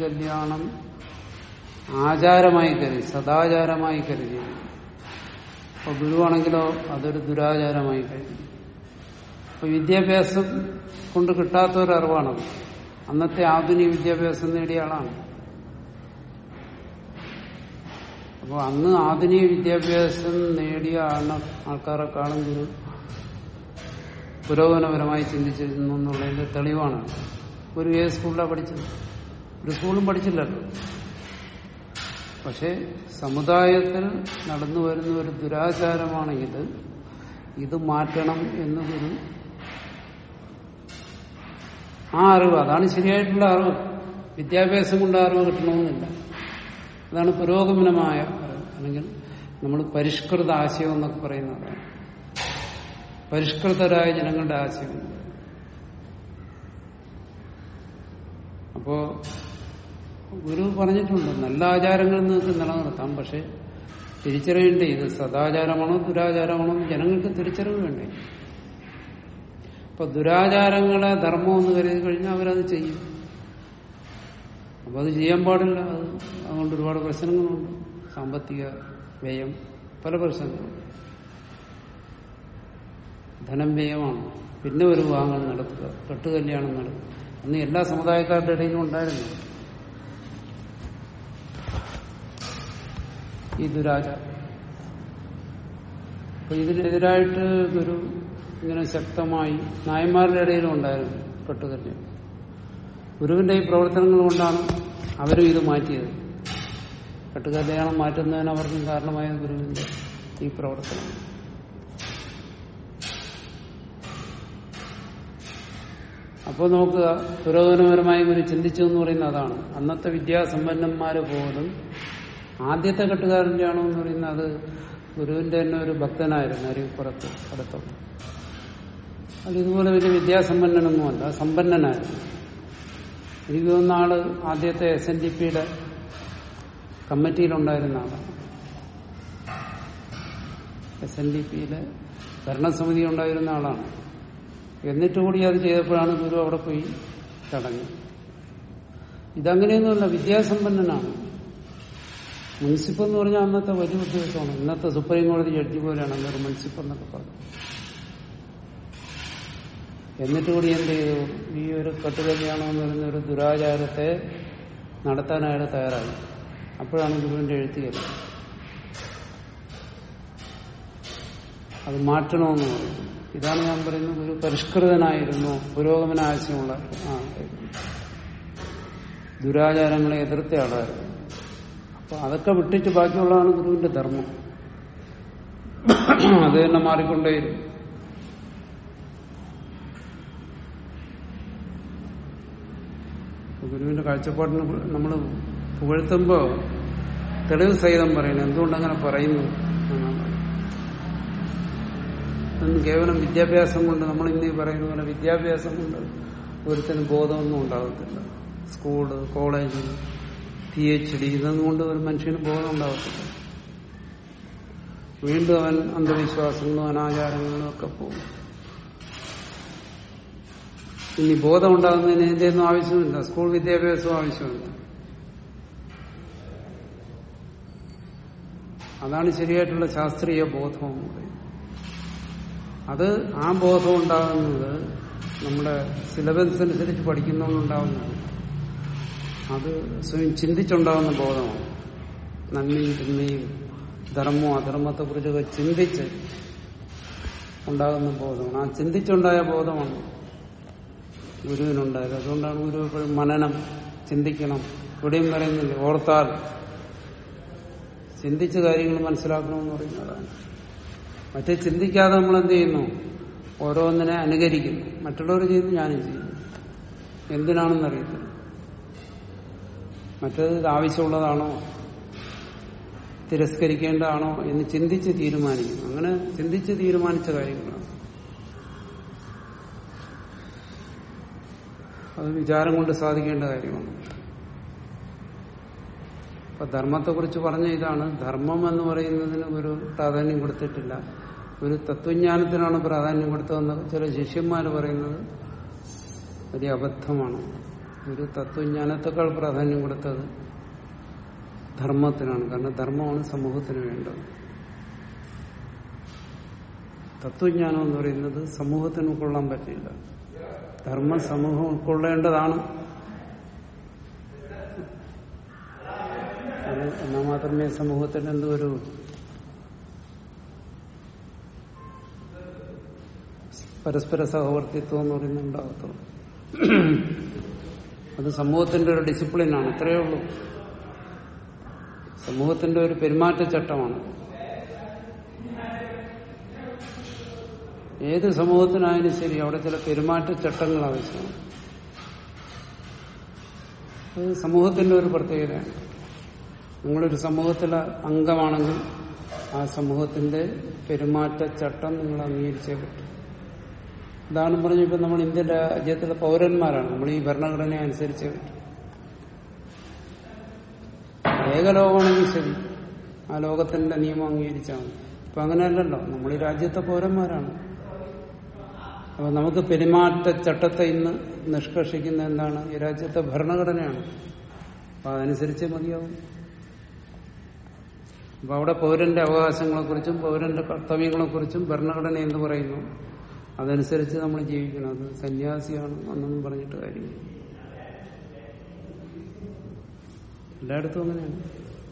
കെട്ടുകല്യാണം ആചാരമായി കരുതി സദാചാരമായി കരുതി അപ്പൊ ഗുരുവാണെങ്കിലോ അതൊരു ദുരാചാരമായി കഴിഞ്ഞു അപ്പൊ വിദ്യാഭ്യാസം കൊണ്ട് കിട്ടാത്ത ഒരു അറിവാണത് അന്നത്തെ ആധുനിക വിദ്യാഭ്യാസം നേടിയ ആളാണ് അപ്പോൾ അന്ന് ആധുനിക വിദ്യാഭ്യാസം നേടിയ ആള- ആൾക്കാരെക്കാളും ഗുരു പുരോഗമനപരമായി ചിന്തിച്ചിരുന്നു എന്നുള്ളതിന്റെ തെളിവാണ് ഒരു ഏത് സ്കൂളിലാണ് പഠിച്ചത് ഒരു സ്കൂളും പഠിച്ചില്ലല്ലോ പക്ഷെ സമുദായത്തിൽ നടന്നു വരുന്ന ഒരു ദുരാചാരമാണ് ഇത് ഇത് മാറ്റണം എന്ന് ഗുരു ആ അറിവ് അതാണ് ശരിയായിട്ടുള്ള അറിവ് വിദ്യാഭ്യാസം കൊണ്ട് അറിവ് കിട്ടണമെന്നില്ല അതാണ് പുരോഗമനമായ അറിവ് അല്ലെങ്കിൽ നമ്മൾ പരിഷ്കൃത ആശയം എന്നൊക്കെ പറയുന്നതാണ് പരിഷ്കൃതരായ ജനങ്ങളുടെ ആശയം അപ്പോ ഗുരു പറഞ്ഞിട്ടുണ്ട് നല്ല ആചാരങ്ങൾ നിങ്ങൾക്ക് നിലനിർത്താം പക്ഷെ തിരിച്ചറിയേണ്ടേ ഇത് സദാചാരമാണോ ദുരാചാരമാണോ എന്ന് ജനങ്ങൾക്ക് തിരിച്ചറിവ് വേണ്ടേ അപ്പൊ ദുരാചാരങ്ങളെ ധർമ്മം എന്ന് കരുതി കഴിഞ്ഞാൽ അവരത് ചെയ്യും അപ്പൊ അത് ചെയ്യാൻ പാടില്ല അത് അതുകൊണ്ട് ഒരുപാട് പ്രശ്നങ്ങളുണ്ട് സാമ്പത്തിക വ്യയം പല പ്രശ്നങ്ങളുണ്ട് ധനം വ്യയമാണ് പിന്നെ ഒരു വിവാഹങ്ങൾ നടത്തുക കെട്ടുകല്യാണം നടത്തുക അന്ന് എല്ലാ സമുദായക്കാരുടെ ഇടയിലും ഉണ്ടായിരുന്നു ഈ ദുരാചാരം അപ്പൊ ഇതിനെതിരായിട്ട് ഗുരു ഇങ്ങനെ ശക്തമായി നായന്മാരുടെ ഇടയിലും ഉണ്ടായിരുന്നു കെട്ടുകല്യാണം ഗുരുവിന്റെ ഈ പ്രവർത്തനങ്ങൾ കൊണ്ടാണ് അവരും ഇത് മാറ്റിയത് കെട്ടുകല്യാണം മാറ്റുന്നതിന് അവർക്കും കാരണമായത് ഗുരുവിന്റെ ഈ പ്രവർത്തനം അപ്പോൾ നോക്കുക പുരോഗമനപരമായി ഗുരു ചിന്തിച്ചു എന്ന് പറയുന്നത് അതാണ് അന്നത്തെ വിദ്യാസമ്പന്നന്മാര് പോലും ആദ്യത്തെ കെട്ടുകാരന്റെ ആണോ എന്ന് പറയുന്നത് അത് ഗുരുവിന്റെ തന്നെ ഒരു ഭക്തനായിരുന്നു അരിപ്പുറത്ത് അടുത്തുള്ള അത് ഇതുപോലെ വലിയ വിദ്യാസമ്പന്നനൊന്നുമല്ല സമ്പന്നനായിരുന്നു എനിക്ക് തോന്നുന്ന ആള് ആദ്യത്തെ എസ് എൻ ഡി പിയുടെ കമ്മിറ്റിയിലുണ്ടായിരുന്ന ആളാണ് എസ് എൻ ഡി പിയിലെ ഭരണസമിതി ഉണ്ടായിരുന്ന ആളാണ് എന്നിട്ട് കൂടി അത് ചെയ്തപ്പോഴാണ് ഗുരു അവിടെ പോയി തടഞ്ഞു ഇതങ്ങനെയൊന്നുമല്ല വിദ്യാസമ്പന്നനാണ് മുൻസിപ്പൽ എന്ന് പറഞ്ഞാൽ അന്നത്തെ വലിയ ഉദ്യോഗസ്ഥമാണ് ഇന്നത്തെ സുപ്രീം കോടതി ജഡ്ജി പോലെയാണ് അന്നൊരു മുൻസിപ്പൽ എന്നൊക്കെ പറഞ്ഞു എന്നിട്ട് കൂടി എന്ത് ചെയ്തു ഈ ഒരു കെട്ടുകല്യാണം എന്ന് പറയുന്ന ഒരു ദുരാചാരത്തെ നടത്താൻ അയാൾ തയ്യാറായി അപ്പോഴാണ് ഗുരുവിന്റെ എഴുത്തുകയറി അത് മാറ്റണമെന്ന് പറയുന്നു ഇതാണ് ഞാൻ പറയുന്നത് ഒരു പരിഷ്കൃതനായിരുന്നു പുരോഗമന ആശയമുള്ള ആ ദുരാചാരങ്ങളെ എതിർത്ത ആളായിരുന്നു അപ്പൊ അതൊക്കെ വിട്ടിട്ട് ബാക്കിയുള്ളതാണ് ഗുരുവിന്റെ ധർമ്മം അത് തന്നെ മാറിക്കൊണ്ടേയിരുന്നു ഗുരുവിന്റെ കാഴ്ചപ്പാടിന് നമ്മൾ പുകഴ്ത്തുമ്പോ തെളിവ് സഹിതം പറയണം എന്തുകൊണ്ടങ്ങനെ പറയുന്നു എന്നാണ് ഇതൊന്നും കേവലം വിദ്യാഭ്യാസം കൊണ്ട് നമ്മൾ ഇന്ന് ഈ പറയുന്ന പോലെ വിദ്യാഭ്യാസം കൊണ്ട് ഒരുത്തിന് ബോധമൊന്നും ഉണ്ടാകത്തില്ല school college P H D ഇതൊന്നും കൊണ്ട് ഒരു മനുഷ്യന് ബോധം ഉണ്ടാകത്തില്ല വീണ്ടും അവൻ അന്ധവിശ്വാസങ്ങളും അനാചാരങ്ങളും ഒക്കെ പോകും ഇനി ബോധം ഉണ്ടാകുന്നതിന് ഇതിന്റെയൊന്നും ആവശ്യമില്ല സ്കൂൾ വിദ്യാഭ്യാസവും ആവശ്യമില്ല അതാണ് ശരിയായിട്ടുള്ള ശാസ്ത്രീയ ബോധം എന്ന് പറയുന്നത് അത് ആ ബോധം ഉണ്ടാകുന്നത് നമ്മുടെ സിലബസ് അനുസരിച്ച് പഠിക്കുന്നതുകൊണ്ടുണ്ടാകുന്നതാണ് അത് സ്വയം ചിന്തിച്ചുണ്ടാകുന്ന ബോധമാണ് നന്മയും തിന്മയും ധർമ്മവും അധർമ്മത്തെ കുറിച്ചൊക്കെ ചിന്തിച്ച് ഉണ്ടാകുന്ന ബോധമാണ് ആ ചിന്തിച്ചുണ്ടായ ബോധമാണ് ഗുരുവിനുണ്ടായത് അതുകൊണ്ടാണ് ഗുരു എപ്പോഴും മനനം ചിന്തിക്കണം ഇവിടെയും പറയുന്നില്ല ഓർത്താൽ ചിന്തിച്ച് കാര്യങ്ങൾ മനസ്സിലാക്കണമെന്ന് പറയുന്നതാണ് മറ്റേ ചിന്തിക്കാതെ നമ്മൾ എന്ത് ചെയ്യുന്നു ഓരോന്നിനെ അനുകരിക്കുന്നു മറ്റുള്ളവർ ചെയ്യുന്നു ഞാനും ചെയ്യുന്നു എന്തിനാണെന്നറിയില്ല മറ്റേത് ഇത് ആവശ്യമുള്ളതാണോ തിരസ്കരിക്കേണ്ടതാണോ എന്ന് ചിന്തിച്ച് തീരുമാനിക്കും അങ്ങനെ ചിന്തിച്ച് തീരുമാനിച്ച കാര്യങ്ങളാണ് അത് വിചാരം കൊണ്ട് സാധിക്കേണ്ട കാര്യമാണ് അപ്പൊ ധർമ്മത്തെക്കുറിച്ച് പറഞ്ഞ ഇതാണ് ധർമ്മം എന്ന് പറയുന്നതിന് ഒരു പ്രാധാന്യം കൊടുത്തിട്ടില്ല ഒരു തത്വജ്ഞാനത്തിനാണ് പ്രാധാന്യം കൊടുത്തതെന്ന് ചില ശിഷ്യന്മാർ പറയുന്നത് വലിയ അബദ്ധമാണ് ഒരു തത്വജ്ഞാനത്തെക്കാൾ പ്രാധാന്യം കൊടുത്തത് ധർമ്മത്തിനാണ് കാരണം ധർമ്മമാണ് സമൂഹത്തിന് വേണ്ടത് തത്വജ്ഞാനം എന്ന് പറയുന്നത് സമൂഹത്തിന് ഉൾക്കൊള്ളാൻ പറ്റില്ല ധർമ്മം സമൂഹം ഉൾക്കൊള്ളേണ്ടതാണ് അത് എന്നാൽ മാത്രമേ സമൂഹത്തിന് എന്തൊരു പരസ്പര സഹവർത്തിത്വം എന്ന് പറയുന്നത് ഉണ്ടാകത്തുള്ളൂ അത് സമൂഹത്തിന്റെ ഒരു ഡിസിപ്ലിനാണ് ഇത്രയേ ഉള്ളൂ സമൂഹത്തിന്റെ ഒരു പെരുമാറ്റച്ചട്ടമാണ് ഏത് സമൂഹത്തിനായാലും ശരി അവിടെ ചില പെരുമാറ്റച്ചട്ടങ്ങൾ ആവശ്യമാണ് അത് സമൂഹത്തിന്റെ ഒരു പ്രത്യേകതയാണ് നിങ്ങളൊരു സമൂഹത്തിലെ അംഗമാണെങ്കിൽ ആ സമൂഹത്തിന്റെ പെരുമാറ്റച്ചട്ടം നിങ്ങൾ അംഗീകരിച്ചേ പറ്റും ഉദാഹരണം പറഞ്ഞു ഇപ്പൊ നമ്മൾ ഇന്ത്യൻ രാജ്യത്തിലെ പൗരന്മാരാണ് നമ്മൾ ഈ ഭരണഘടന അനുസരിച്ചേ പറ്റും ഏകലോകമാണെങ്കിൽ ശരി ആ ലോകത്തിന്റെ നിയമം അംഗീകരിച്ചാണ് ഇപ്പൊ അങ്ങനെയല്ലല്ലോ നമ്മൾ ഈ രാജ്യത്തെ പൗരന്മാരാണ് അപ്പൊ നമുക്ക് പെരുമാറ്റച്ചട്ടത്തെ ഇന്ന് നിഷ്കർഷിക്കുന്ന എന്താണ് ഈ രാജ്യത്തെ ഭരണഘടനയാണ് അപ്പൊ അതനുസരിച്ച് മതിയാവും അപ്പൊ അവിടെ പൗരന്റെ അവകാശങ്ങളെക്കുറിച്ചും പൗരന്റെ കർത്തവ്യങ്ങളെക്കുറിച്ചും ഭരണഘടന എന്ത് പറയുന്നു അതനുസരിച്ച് നമ്മൾ ജീവിക്കണം അത് സന്യാസിയാണ് എന്നൊന്നും പറഞ്ഞിട്ട് കാര്യമില്ല എല്ലായിടത്തും അങ്ങനെയാണ്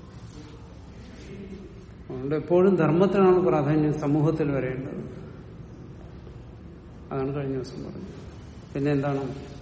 അതുകൊണ്ട് എപ്പോഴും ധർമ്മത്തിനാണ് പ്രാധാന്യം സമൂഹത്തിൽ വരേണ്ടത് അതാണ് കഴിഞ്ഞ ദിവസം പറഞ്ഞത് പിന്നെ എന്താണ്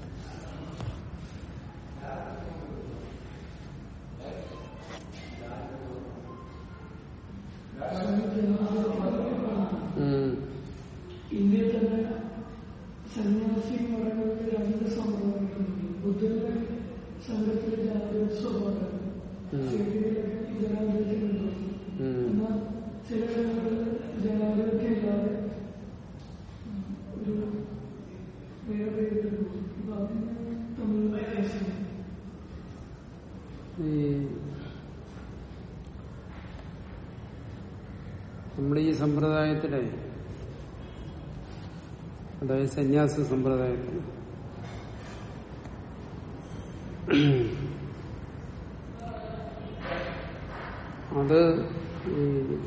ഉം. ഇന്ത്യയിൽ തന്നെ സന്യാസി എന്ന് പറയുന്നത് രണ്ട് സംഭവങ്ങളുണ്ട് ബുദ്ധന്റെ സംഘത്തിലെ ജനാധിപത്യ സ്വഭാവം ഉം. ജനാധിപത്യമുണ്ട് ഉം. എന്നാൽ ചില ഇടങ്ങളിൽ ജനാധിപത്യം ഇല്ലാതെ ഉം, ഒരു വേറെ ഒരു അപ്പൊ അതിന് തമ്മിലുള്ള വ്യത്യാസം ഈ നമ്മുടെ ഈ സമ്പ്രദായത്തിലെ അതായത് സന്യാസ സമ്പ്രദായത്തിൽ അത് ഈ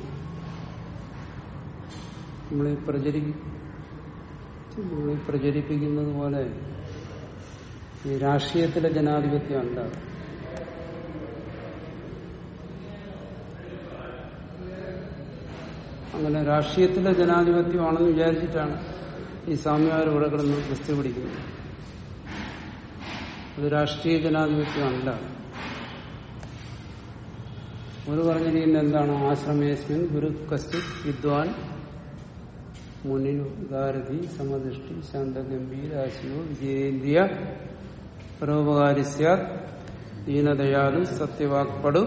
നമ്മളീ പ്രചരി നമ്മളീ പ്രചരിപ്പിക്കുന്നത് പോലെ ഈ രാഷ്ട്രീയത്തിലെ ജനാധിപത്യം അല്ല അത്. അങ്ങനെ രാഷ്ട്രീയത്തിലെ ജനാധിപത്യമാണെന്ന് വിചാരിച്ചിട്ടാണ് ഈ സ്വാമിമാർ ഇവിടെ കിടന്ന് ഗസ്തി പിടിക്കുന്നത് അത് രാഷ്ട്രീയ ജനാധിപത്യമല്ല ഒരു പറഞ്ഞിരിക്കുന്നത് എന്താണ് ആശ്രമേസ്മിൻ ഗുരു കസ്റ്റിത് വിദ്വാൻ മുനിനു ഉദാരഥി സമദൃഷ്ടി ശാന്തഗംഭീര ആശയോ വിജയേന്ദ്രിയ പരോപകാരി സ്യാത് ദീനദയാലു സത്യവാക്പടു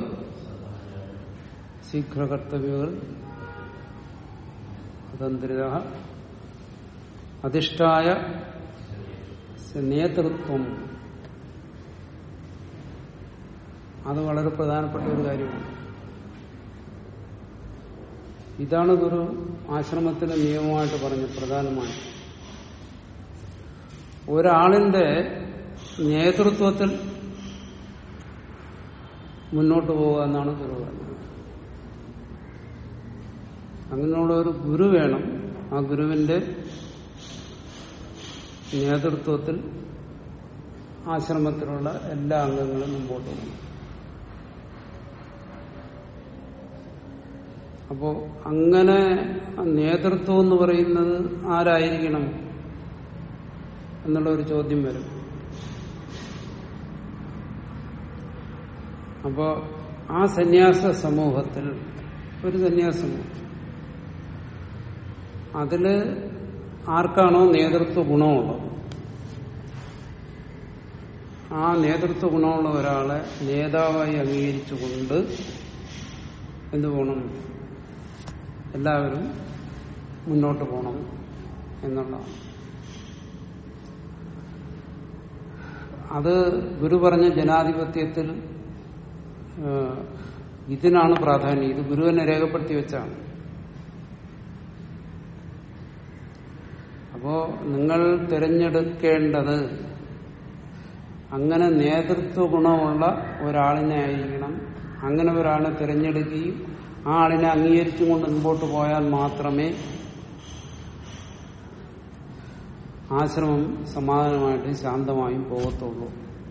ശീഘ്രകർത്തവ്യങ്ങൾ സ്വതന്ത്രത അധിഷ്ഠായ നേതൃത്വം അത് വളരെ പ്രധാനപ്പെട്ട ഒരു കാര്യമാണ് ഇതാണ് ഗുരു ആശ്രമത്തിലെ നിയമമായിട്ട് പറഞ്ഞു പ്രധാനമായി ഒരാളിന്റെ നേതൃത്വത്തിൽ മുന്നോട്ട് പോവുക എന്നാണ് ഗുരു പറഞ്ഞത് അങ്ങനെയുള്ള ഒരു ഗുരു വേണം ആ ഗുരുവിന്റെ നേതൃത്വത്തിൽ ആശ്രമത്തിലുള്ള എല്ലാ അംഗങ്ങളും മുമ്പോട്ട് പോകും അപ്പോ അങ്ങനെ നേതൃത്വം എന്ന് പറയുന്നത് ആരായിരിക്കണം എന്നുള്ള ഒരു ചോദ്യം വരും അപ്പോ ആ സന്യാസ സമൂഹത്തിൽ ഒരു സന്യാസ സമൂഹം അതില് ആർക്കാണോ നേതൃത്വ ഗുണമുള്ളത് ആ നേതൃത്വ ഗുണമുള്ള ഒരാളെ നേതാവായി അംഗീകരിച്ചുകൊണ്ട് എന്തു പോകണം എല്ലാവരും മുന്നോട്ട് പോകണം എന്നുള്ളതാണ് അത് ഗുരു പറഞ്ഞ ജനാധിപത്യത്തിൽ ഏഹ്, ഇതിനാണ് പ്രാധാന്യം ഇത് ഗുരു തന്നെ രേഖപ്പെടുത്തി വെച്ചാണ് അപ്പോ നിങ്ങൾ തിരഞ്ഞെടുക്കേണ്ടത് അങ്ങനെ നേതൃത്വ ഗുണമുള്ള ഒരാളിനെ ആയിരിക്കണം അങ്ങനെ ഒരാളെ തിരഞ്ഞെടുക്കുകയും ആ ആളിനെ അംഗീകരിച്ചും കൊണ്ട് മുമ്പോട്ട് പോയാൽ മാത്രമേ ആശ്രമം സമാധാനമായിട്ട് ശാന്തമായും പോകത്തുള്ളൂ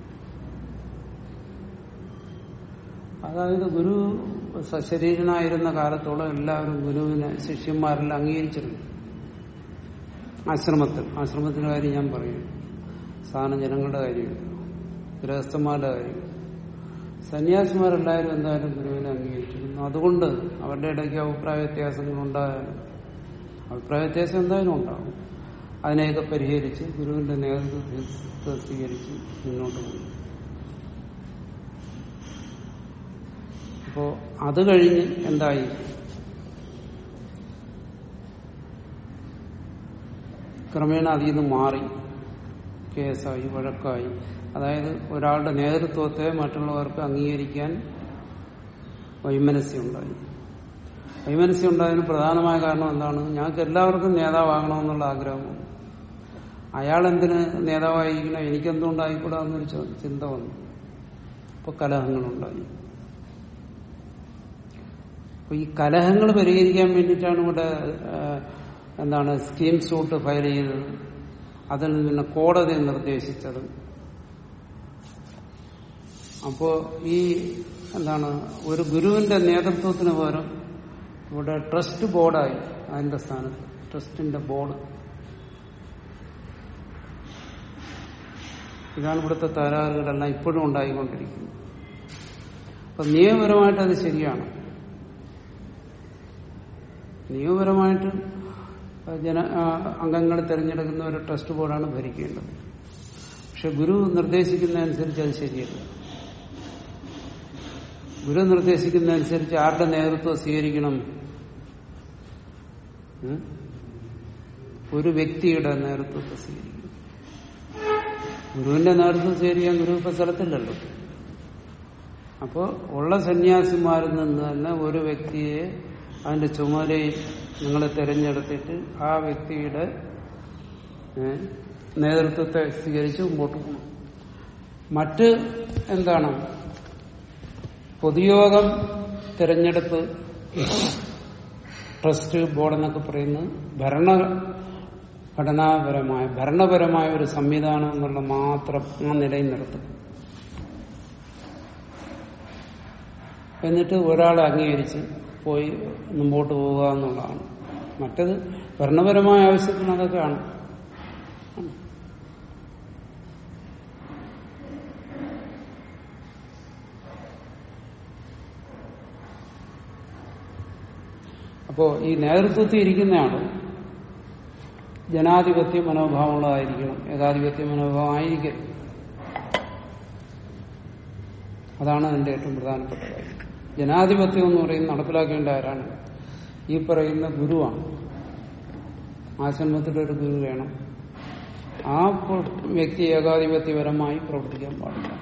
അതായത് ഗുരു സശരീരനായിരുന്ന കാലത്തോളം എല്ലാവരും ഗുരുവിനെ ശിഷ്യന്മാരെല്ലാം അംഗീകരിച്ചിരുന്നു ആശ്രമത്തിൽ ആശ്രമത്തിന്റെ കാര്യം ഞാൻ പറയും സാധാരണ ജനങ്ങളുടെ കാര്യം ഗൃഹസ്ഥന്മാരുടെ കാര്യം സന്യാസിമാരെല്ലാവരും എന്തായാലും ഗുരുവിനെ അംഗീകരിച്ചിരുന്നു അതുകൊണ്ട് അവരുടെ ഇടയ്ക്ക് അഭിപ്രായ വ്യത്യാസങ്ങൾ ഉണ്ടായാലും അഭിപ്രായ വ്യത്യാസം എന്തായാലും ഉണ്ടാകും അതിനെയൊക്കെ പരിഹരിച്ച് ഗുരുവിന്റെ നേതൃത്വം സ്വീകരിച്ച് മുന്നോട്ട് പോയി അപ്പോ അത് കഴിഞ്ഞ് എന്തായി ക്രമേണ അതിൽ നിന്ന് മാറി കേസായി വഴക്കായി അതായത് ഒരാളുടെ നേതൃത്വത്തെ മറ്റുള്ളവർക്ക് അംഗീകരിക്കാൻ വൈമനസ്യമുണ്ടായി വൈമനസ്യം ഉണ്ടായതിന് പ്രധാനമായ കാരണം എന്താണ് ഞങ്ങൾക്ക് എല്ലാവർക്കും നേതാവാകണമെന്നുള്ള ആഗ്രഹമാണ് അയാൾ എന്തിന് നേതാവായിരിക്കണം എനിക്കെന്തുകൊണ്ടായിക്കൂടാ എന്നൊരു ചോ- ചിന്ത വന്നു അപ്പൊ കലഹങ്ങളുണ്ടായി അപ്പൊ ഈ കലഹങ്ങൾ പരിഹരിക്കാൻ വേണ്ടിയിട്ടാണ് ഇവിടെ ആ, എന്താണ് സ്കീം സൂട്ട് ഫയൽ ചെയ്തത് അതിൽ നിന്ന് പിന്നെ കോടതി നിർദ്ദേശിച്ചത് അപ്പോ ഈ എന്താണ് ഒരു ഗുരുവിന്റെ നേതൃത്വത്തിന് പകരം ഇവിടെ ട്രസ്റ്റ് ബോർഡായി അതിന്റെ സ്ഥാനത്ത് ട്രസ്റ്റിന്റെ ബോർഡ് ഇതാണ് ഇവിടുത്തെ തകരാറുകളെല്ലാം ഇപ്പോഴും ഉണ്ടായിക്കൊണ്ടിരിക്കുന്നത് അപ്പൊ നിയമപരമായിട്ട് അത് ശരിയാണ് നിയമപരമായിട്ട് ജന ആ, അംഗങ്ങളെ തിരഞ്ഞെടുക്കുന്ന ഒരു ട്രസ്റ്റ് ബോർഡാണ് ഭരിക്കേണ്ടത് പക്ഷെ ഗുരു നിർദ്ദേശിക്കുന്നതനുസരിച്ച് അത് ശരിയല്ല ഗുരു നിർദ്ദേശിക്കുന്നതനുസരിച്ച് ആരുടെ നേതൃത്വം സ്വീകരിക്കണം ഉം? ഒരു വ്യക്തിയുടെ നേതൃത്വത്തെ സ്വീകരിക്കണം ഗുരുവിന്റെ നേതൃത്വം സ്വീകരിക്കാൻ ഗുരു ഇപ്പൊ സ്ഥലത്തില്ലല്ലോ അപ്പോ ഉള്ള സന്യാസിമാരിൽ നിന്ന് തന്നെ ഒരു വ്യക്തിയെ അതിന്റെ ചുമതലയിൽ നിങ്ങൾ തിരഞ്ഞെടുത്തിട്ട് ആ വ്യക്തിയുടെ ഏ, നേതൃത്വത്തെ സ്വീകരിച്ച് മുമ്പോട്ട് പോകണം മറ്റ് എന്താണ് പൊതുയോഗം തിരഞ്ഞെടുപ്പ് ട്രസ്റ്റ് ബോർഡ് എന്നൊക്കെ പറയുന്നത് ഭരണഘടനാപരമായ ഭരണപരമായ ഒരു സംവിധാനം എന്നുള്ള മാത്രം ആ നിലയിൽ നിർത്തും എന്നിട്ട് ഒരാളെ അംഗീകരിച്ച് പോയി മുമ്പോട്ട് പോവുക എന്നുള്ളതാണ് മറ്റത് ഭരണപരമായ ആവശ്യത്തിന് അതൊക്കെയാണ് അപ്പോ ഈ നേതൃത്വത്തിൽ ഇരിക്കുന്നയാള് ജനാധിപത്യ മനോഭാവമുള്ളതായിരിക്കണം ഏകാധിപത്യ മനോഭാവം ആയിരിക്കരുത് അതാണ് അതിന്റെ ഏറ്റവും പ്രധാനപ്പെട്ട കാര്യം ജനാധിപത്യം എന്ന് പറയുന്നത് നടപ്പിലാക്കേണ്ട ആരാണ് ഈ പറയുന്ന ഗുരുവാണ് ആശ്രമത്തിലൊരു ഗുരു വേണം ആ പ്ര- വ്യക്തി ഏകാധിപത്യപരമായി പ്രവർത്തിക്കാൻ പാടില്ല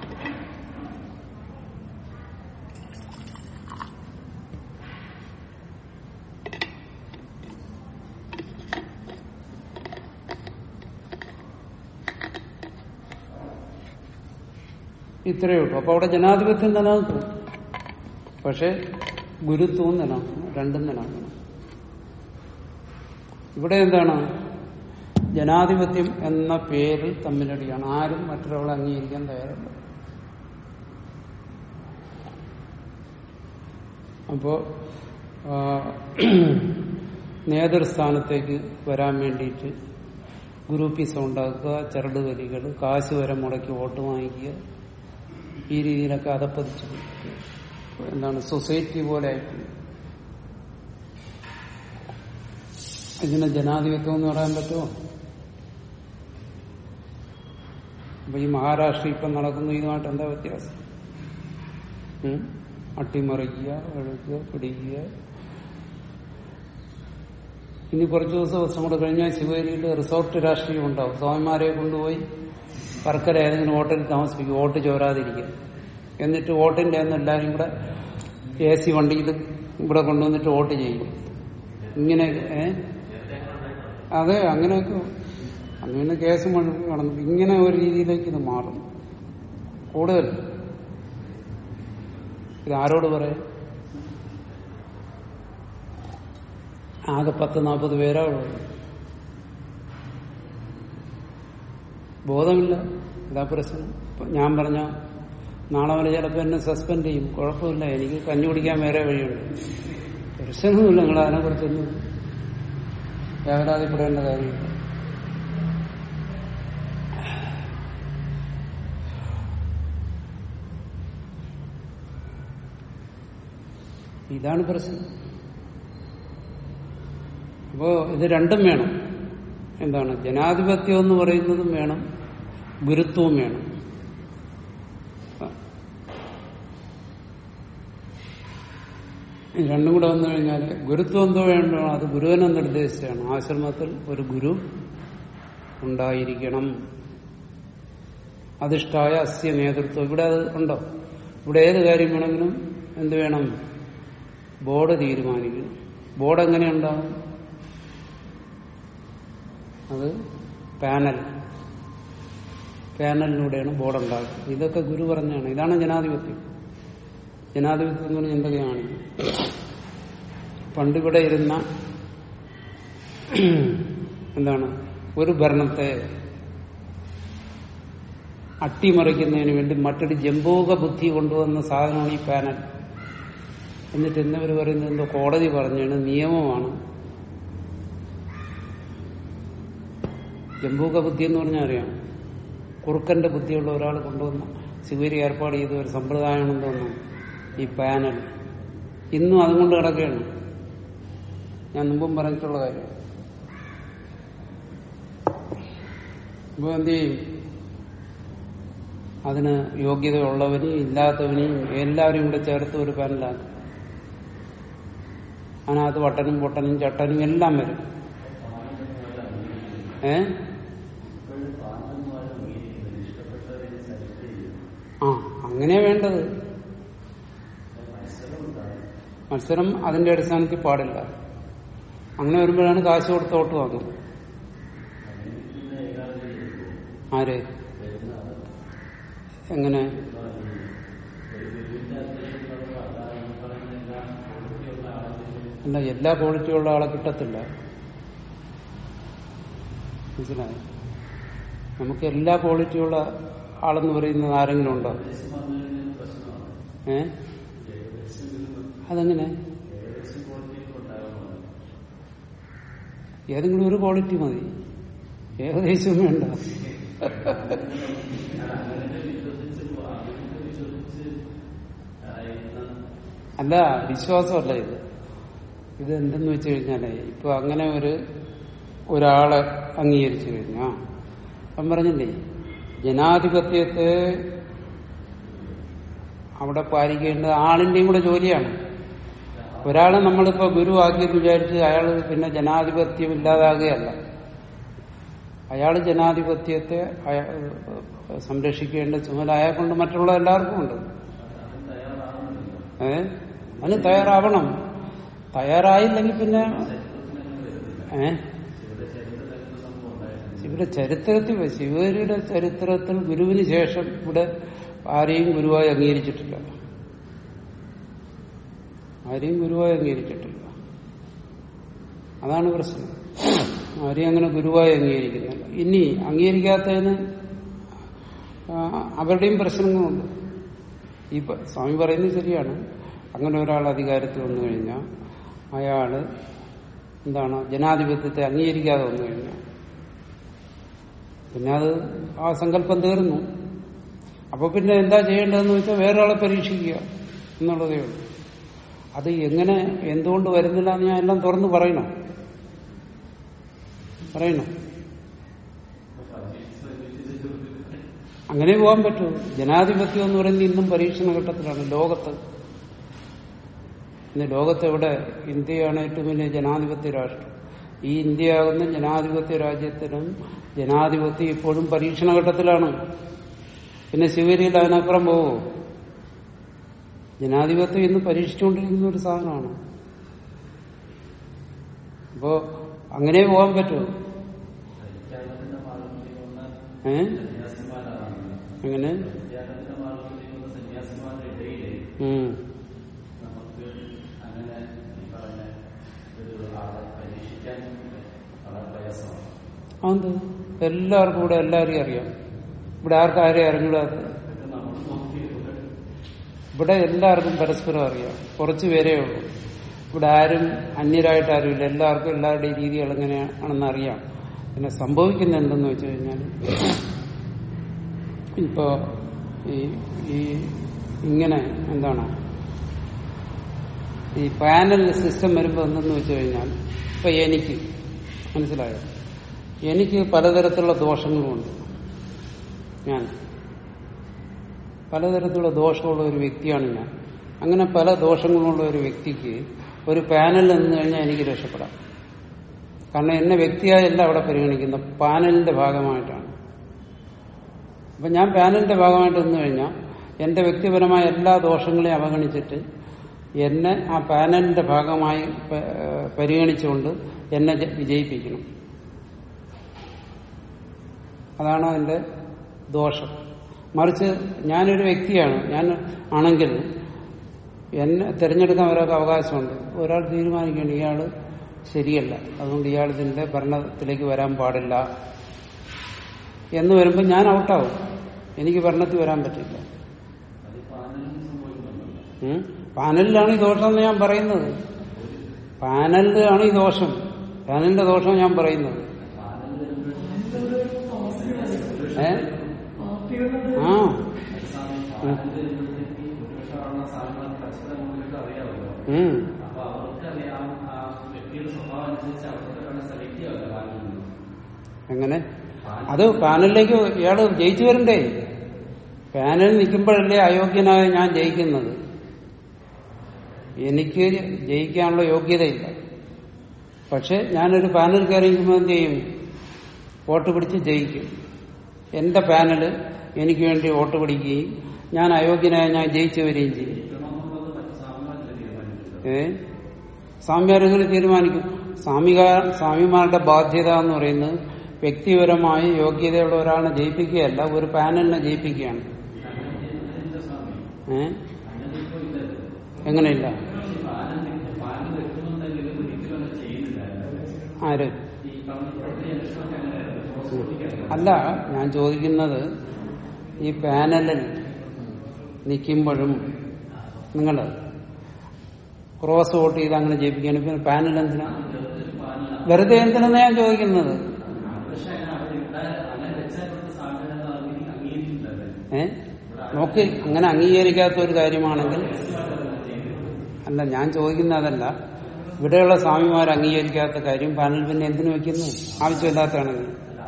ഇത്രയേ ഉള്ളൂ അപ്പൊ അവിടെ ജനാധിപത്യം നിലനിൽക്കും പക്ഷെ ഗുരുത്വവും നിലനിൽക്കണം രണ്ടും നിലനിൽക്കണം ഇവിടെ എന്താണ് ജനാധിപത്യം എന്ന പേരിൽ തമ്മിലടിയാണ് ആരും മറ്റൊരാളെ അംഗീകരിക്കാൻ തയ്യാറല്ല അപ്പോ ആ, നേതൃസ്ഥാനത്തേക്ക് വരാൻ വേണ്ടിയിട്ട് ഗ്രൂപ്പിസം ഉണ്ടാക്കുക ചരട് വലികൾ കാശ് വരെ മുടക്കി വോട്ട് വാങ്ങിക്കുക ഈ രീതിയിലൊക്കെ അതപ്പതിച്ചു എന്താണ് സൊസൈറ്റി പോലെ ആയിപ്പോയി ഇതിന് ജനാധിപത്യം എന്ന് പറയാൻ പറ്റുമോ അപ്പൊ ഈ മഹാരാഷ്ട്ര ഇപ്പം നടക്കുന്ന ഇതുമായിട്ട് എന്താ വ്യത്യാസം ഉം? അട്ടിമറിക്കുക ഒഴുക്കുക പിടിക്കുക ഇനി കുറച്ച് ദിവസം ദിവസം കൂടെ കഴിഞ്ഞാൽ ശിവഗിരിയിൽ റിസോർട്ട് രാഷ്ട്രീയം ഉണ്ടാവും സ്വാമിമാരെ കൊണ്ടുപോയി വർക്കര ഏതെങ്കിലും ഹോട്ടലിൽ താമസിപ്പിക്കും വോട്ട് ചോരാതിരിക്കുക എന്നിട്ട് വോട്ടിന്റെ അന്ന് എല്ലാവരും കൂടെ എ സി വണ്ടിയിൽ ഇവിടെ കൊണ്ടുവന്നിട്ട് വോട്ട് ചെയ്യും ഇങ്ങനെ ഏ അതെ അങ്ങനെയൊക്കെ അങ്ങനെ കേസ് മുഴുവൻ നടന്നു ഇങ്ങനെ ഒരു രീതിയിലേക്ക് ഇത് മാറും കൂടുതൽ ഇത് ആരോട് പറയാം ആകെ പത്ത് നാൽപ്പത് പേരാ ഉള്ളത് ബോധമില്ല ഇതാ പ്രശ്നം ഇപ്പൊ ഞാൻ പറഞ്ഞ നാളെ വരെ ചിലപ്പോൾ എന്നെ സസ്പെൻഡ് ചെയ്യും കുഴപ്പമില്ല എനിക്ക് കഞ്ഞി കുടിക്കാൻ വേറെ വഴിയുണ്ട് പ്രശ്നമൊന്നുമില്ല നിങ്ങൾ അതിനെക്കുറിച്ചൊന്നും വ്യാപരാതിപ്പെടേണ്ട കാര്യമില്ല ഇതാണ് പ്രശ്നം അപ്പോ ഇത് രണ്ടും വേണം എന്താണ് ജനാധിപത്യം എന്ന് പറയുന്നതും വേണം ഗുരുത്വവും വേണം ഇത് രണ്ടും കൂടെ വന്നു കഴിഞ്ഞാൽ ഗുരുത്വം എന്തോ വേണ്ടോ അത് ഗുരുവിനെ നിർദ്ദേശിച്ചാണ് ആശ്രമത്തിൽ ഒരു ഗുരു ഉണ്ടായിരിക്കണം അധിഷ്ഠായ അസ്യ നേതൃത്വം ഇവിടെ അത് ഉണ്ടോ ഇവിടെ ഏത് കാര്യം വേണമെങ്കിലും എന്ത് വേണം ബോർഡ് തീരുമാനിക്കണം ബോർഡ് എങ്ങനെ ഉണ്ടാവും അത് പാനൽ പാനലിലൂടെയാണ് ബോർഡ് ഉണ്ടാക്കുന്നത് ഇതൊക്കെ ഗുരു പറഞ്ഞാണ് ഇതാണ് ജനാധിപത്യം ജനാധിപത്യം എന്ന് പറഞ്ഞാൽ എന്തൊക്കെയാണ് പണ്ടിവിടെ ഇരുന്ന എന്താണ് ഒരു ഭരണത്തെ അട്ടിമറിക്കുന്നതിന് വേണ്ടി മറ്റൊരു ജംബൂക ബുദ്ധി കൊണ്ടുവന്ന സാധനമാണ് ഈ പാനൽ എന്നിട്ട് എന്നവർ പറയുന്നത് എന്തോ കോടതി പറഞ്ഞാണ് നിയമമാണ് ജംബൂക ബുദ്ധി എന്ന് പറഞ്ഞാൽ അറിയാം കുറുക്കന്റെ ബുദ്ധിയുള്ള ഒരാൾ കൊണ്ടുവന്ന ശിവരി ഏർപ്പാട് ചെയ്ത ഒരു സമ്പ്രദായമാണെന്ന് തോന്നുന്നു ഈ പാനൽ ഇന്നും അതുകൊണ്ട് കിടക്കുകയാണ് ഞാൻ മുമ്പും പറഞ്ഞിട്ടുള്ള കാര്യം ഇപ്പൊ എന്ത് ചെയ്യും അതിന് യോഗ്യതയുള്ളവനെയും ഇല്ലാത്തവനെയും എല്ലാവരും കൂടെ ചേർത്ത് ഒരു പാനലാക്കും അതിനകത്ത് വട്ടനും പൊട്ടനും ചട്ടനും എല്ലാം വരും ഏ ആ അങ്ങനെയാ വേണ്ടത് മത്സരം അതിന്റെ അടിസ്ഥാനത്തിൽ പാടില്ല അങ്ങനെ വരുമ്പോഴാണ് കാശ് കൊടുത്ത് വോട്ട് വാങ്ങുന്നത് ആര് എങ്ങനെ അല്ല എല്ലാ ക്വാളിറ്റിയുള്ള ആളെ കിട്ടത്തില്ല മനസ്സിലായോ നമുക്ക് എല്ലാ ക്വാളിറ്റിയുള്ള ആളെന്ന് പറയുന്നത് ആരെങ്കിലും ഉണ്ടോ ഏ അതെങ്ങനെ ഏതെങ്കിലും ഒരു ക്വാളിറ്റി മതി ഏകദേശം വേണ്ട അല്ല വിശ്വാസമല്ല ഇത് ഇത് എന്തെന്ന് വെച്ച് കഴിഞ്ഞാലേ ഇപ്പൊ അങ്ങനെ ഒരു ഒരാളെ അംഗീകരിച്ചു കഴിഞ്ഞാ ഞാൻ പറഞ്ഞില്ലേ ജനാധിപത്യത്തെ അവിടെ പാലിക്കേണ്ടത് ആളിന്റെയും കൂടെ ജോലിയാണ് ഒരാളെ നമ്മളിപ്പോ ഗുരുവാക്കിയെന്ന് വിചാരിച്ച് അയാൾ പിന്നെ ജനാധിപത്യം ഇല്ലാതാകുകയല്ല അയാൾ ജനാധിപത്യത്തെ അയ- സംരക്ഷിക്കേണ്ട ചുമതല അയാൾ കൊണ്ട് മറ്റുള്ള എല്ലാവർക്കും ഉണ്ട് ഏ അതിന് തയ്യാറാവണം തയ്യാറായില്ലെങ്കിൽ പിന്നെ ഏ ഇവിടെ ചരിത്രത്തിൽ ശിവരിയുടെ ചരിത്രത്തിൽ ഗുരുവിന് ശേഷം ഇവിടെ ആരെയും ഗുരുവായി അംഗീകരിച്ചിട്ടില്ല ആരെയും ഗുരുവായി അംഗീകരിച്ചിട്ടില്ല അതാണ് പ്രശ്നം ആരെയും അങ്ങനെ ഗുരുവായി അംഗീകരിക്കുന്നില്ല ഇനി അംഗീകരിക്കാത്തതിന് ആ, അവരുടെയും പ്രശ്നങ്ങളുണ്ട് ഈ പ- സ്വാമി പറയുന്നത് ശരിയാണ് അങ്ങനെ ഒരാൾ അധികാരത്തിൽ വന്നു കഴിഞ്ഞാൽ അയാള് എന്താണ് ജനാധിപത്യത്തെ അംഗീകരിക്കാതെ വന്നു കഴിഞ്ഞാൽ പിന്നെ അത് ആ സങ്കല്പം തീർന്നു അപ്പൊ പിന്നെ എന്താ ചെയ്യേണ്ടതെന്ന് വെച്ചാൽ വേറൊരാളെ പരീക്ഷിക്കുക എന്നുള്ളതേ ഉള്ളൂ അത് എങ്ങനെ എന്തുകൊണ്ട് വരുന്നില്ല എന്ന് ഞാൻ എല്ലാം തുറന്ന് പറയണം പറയണം അങ്ങനെ പോകാൻ പറ്റൂ ജനാധിപത്യം എന്ന് പറയുന്നത് ഇന്നും പരീക്ഷണ ഘട്ടത്തിലാണ് ലോകത്ത് ഇന്ന് ലോകത്തെവിടെ ഇന്ത്യയാണ് ഏറ്റവും വലിയ ജനാധിപത്യ രാഷ്ട്രം ഈ ഇന്ത്യയാകുന്ന ജനാധിപത്യ രാജ്യത്തിനും ജനാധിപത്യം ഇപ്പോഴും പരീക്ഷണ ഘട്ടത്തിലാണ് പിന്നെ ശിവരിയിൽ അതിനപ്പുറം പോവോ ജനാധിപത്യം ഇന്ന് പരീക്ഷിച്ചുകൊണ്ടിരിക്കുന്ന ഒരു സാധനമാണ് അപ്പോ അങ്ങനെ പോകാൻ പറ്റുമോ ഏ എങ്ങനെ ഉം അതെന്ത് എല്ലാവർക്കും ഇവിടെ എല്ലാവരെയും അറിയാം ഇവിടെ ആർക്കും ആരെയും അറിഞ്ഞൂടാത്ത ഇവിടെ എല്ലാവർക്കും പരസ്പരം അറിയാം കുറച്ചു പേരേ ഉള്ളൂ ഇവിടെ ആരും അന്യരായിട്ട് ആരുമില്ല എല്ലാവർക്കും എല്ലാവരുടെയും രീതികൾ എങ്ങനെയാണെന്ന് അറിയാം പിന്നെ സംഭവിക്കുന്ന എന്തെന്ന് വെച്ച് കഴിഞ്ഞാൽ ഇപ്പോ ഈ ഈ ഇങ്ങനെ എന്താണ് ഈ പാനൽ സിസ്റ്റം വരുമ്പോൾ എന്തെന്ന് വെച്ച് കഴിഞ്ഞാൽ ഇപ്പൊ എനിക്ക് മനസ്സിലായോ എനിക്ക് പലതരത്തിലുള്ള ദോഷങ്ങളുമുണ്ട് ഞാൻ പലതരത്തിലുള്ള ദോഷമുള്ള ഒരു വ്യക്തിയാണ് ഞാൻ അങ്ങനെ പല ദോഷങ്ങളുള്ള ഒരു വ്യക്തിക്ക് ഒരു പാനലിൽ നിന്ന് കഴിഞ്ഞാൽ എനിക്ക് രക്ഷപ്പെടാം കാരണം എന്നെ വ്യക്തിയായല്ല അവിടെ പരിഗണിക്കുന്ന പാനലിന്റെ ഭാഗമായിട്ടാണ് അപ്പൊ ഞാൻ പാനലിന്റെ ഭാഗമായിട്ട് നിന്ന് കഴിഞ്ഞാൽ എന്റെ വ്യക്തിപരമായ എല്ലാ ദോഷങ്ങളെയും അവഗണിച്ചിട്ട് എന്നെ ആ പാനലിന്റെ ഭാഗമായി പ- പരിഗണിച്ചുകൊണ്ട് എന്നെ ജ- വിജയിപ്പിക്കണം അതാണ് അതിന്റെ ദോഷം മറിച്ച് ഞാനൊരു വ്യക്തിയാണ് ഞാൻ ആണെങ്കിൽ എന്നെ തിരഞ്ഞെടുക്കാൻ ഒരാൾക്ക് അവകാശമുണ്ട് ഒരാൾ തീരുമാനിക്കണം ഇയാൾ ശരിയല്ല അതുകൊണ്ട് ഇയാൾ ഇതിന്റെ ഭരണത്തിലേക്ക് വരാൻ പാടില്ല എന്ന് വരുമ്പോൾ ഞാൻ ഔട്ടാവും എനിക്ക് ഭരണത്തിൽ വരാൻ പറ്റില്ല ഉം? പാനലിലാണ് ഈ ദോഷം എന്ന് ഞാൻ പറയുന്നത് പാനലിലാണ് ഈ ദോഷം പാനലിന്റെ ദോഷം ഞാൻ പറയുന്നത് ഏ പാർട്ടികളുടെ ആ ഉം. ഉം. അപ്പൊ അവർക്കറിയാം ആ വ്യക്തിയുടെ സ്വഭാവം അനുസരിച്ച് അവർക്ക് വേണ്ട സെലക്ട് ചെയ്യാമല്ലോ ബാങ്കിൽ എങ്ങനെ അത് പാനലിലേക്ക് ഇയാള് ജയിച്ചു വരണ്ടേ പാനലിൽ നിൽക്കുമ്പോഴല്ലേ അയോഗ്യനായ ഞാൻ ജയിക്കുന്നത് എനിക്ക് ജയിക്കാനുള്ള യോഗ്യതയില്ല പക്ഷെ ഞാനൊരു പാനൽ കയറിയിരിക്കുമ്പോൾ എന്ത് ചെയ്യും വോട്ട് പിടിച്ച് ജയിക്കും എന്റെ പാനല് എനിക്ക് വേണ്ടി വോട്ട് പിടിക്കുകയും ഞാൻ അയോഗ്യനായ ഞാൻ ജയിച്ചു വരികയും ചെയ്യും ഏ സ്വാമിമാരെങ്ങനെ തീരുമാനിക്കും സ്വാമിക സ്വാമിമാരുടെ ബാധ്യത എന്ന് പറയുന്നത് വ്യക്തിപരമായി യോഗ്യതയുള്ള ഒരാളെ ജയിപ്പിക്കുകയല്ല ഒരു പാനലിനെ ജയിപ്പിക്കുകയാണ് ഏ എങ്ങനെയില്ല ആര് അല്ല ഞാൻ ചോദിക്കുന്നത് ഈ പാനലിൽ നിൽക്കുമ്പോഴും നിങ്ങൾ ക്രോസ് വോട്ട് ചെയ്ത് അങ്ങനെ ജയിപ്പിക്കുകയാണ് പിന്നെ പാനൽ എന്തിനാ വെറുതെ എന്തിനാണ് ഞാൻ ചോദിക്കുന്നത് ഏ നോക്ക് അങ്ങനെ അംഗീകരിക്കാത്ത ഒരു കാര്യമാണെങ്കിൽ അല്ല ഞാൻ ചോദിക്കുന്ന അതല്ല ഇവിടെയുള്ള സ്വാമിമാർ അംഗീകരിക്കാത്ത കാര്യം പാനൽ പിന്നെ എന്തിനു വെക്കുന്നു ആവശ്യമില്ലാത്തതാണെങ്കിൽ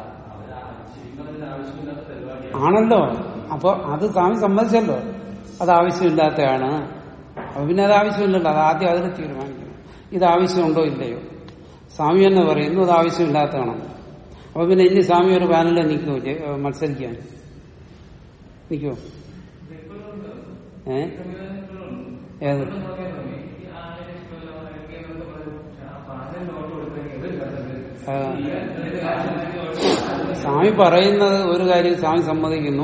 ആണല്ലോ അപ്പൊ അത് സ്വാമി സമ്മതിച്ചല്ലോ അത് ആവശ്യമില്ലാത്തതാണ് അപ്പൊ പിന്നെ അത് ആവശ്യമില്ലല്ലോ അത് ആദ്യം അതിന് തീരുമാനിക്കണം ഇത് ആവശ്യമുണ്ടോ ഇല്ലയോ സ്വാമി എന്ന് പറയുന്നു അത് ആവശ്യമില്ലാത്തതാണ് അപ്പൊ പിന്നെ ഇനി സ്വാമി ഒരു പാനലിൽ നിൽക്കുമോ ജെ- മത്സരിക്കാൻ നിൽക്കുമോ ഏ ഏത് ആ. സ്വാമി പറയുന്നത് ഒരു കാര്യം സ്വാമി സമ്മതിക്കുന്നു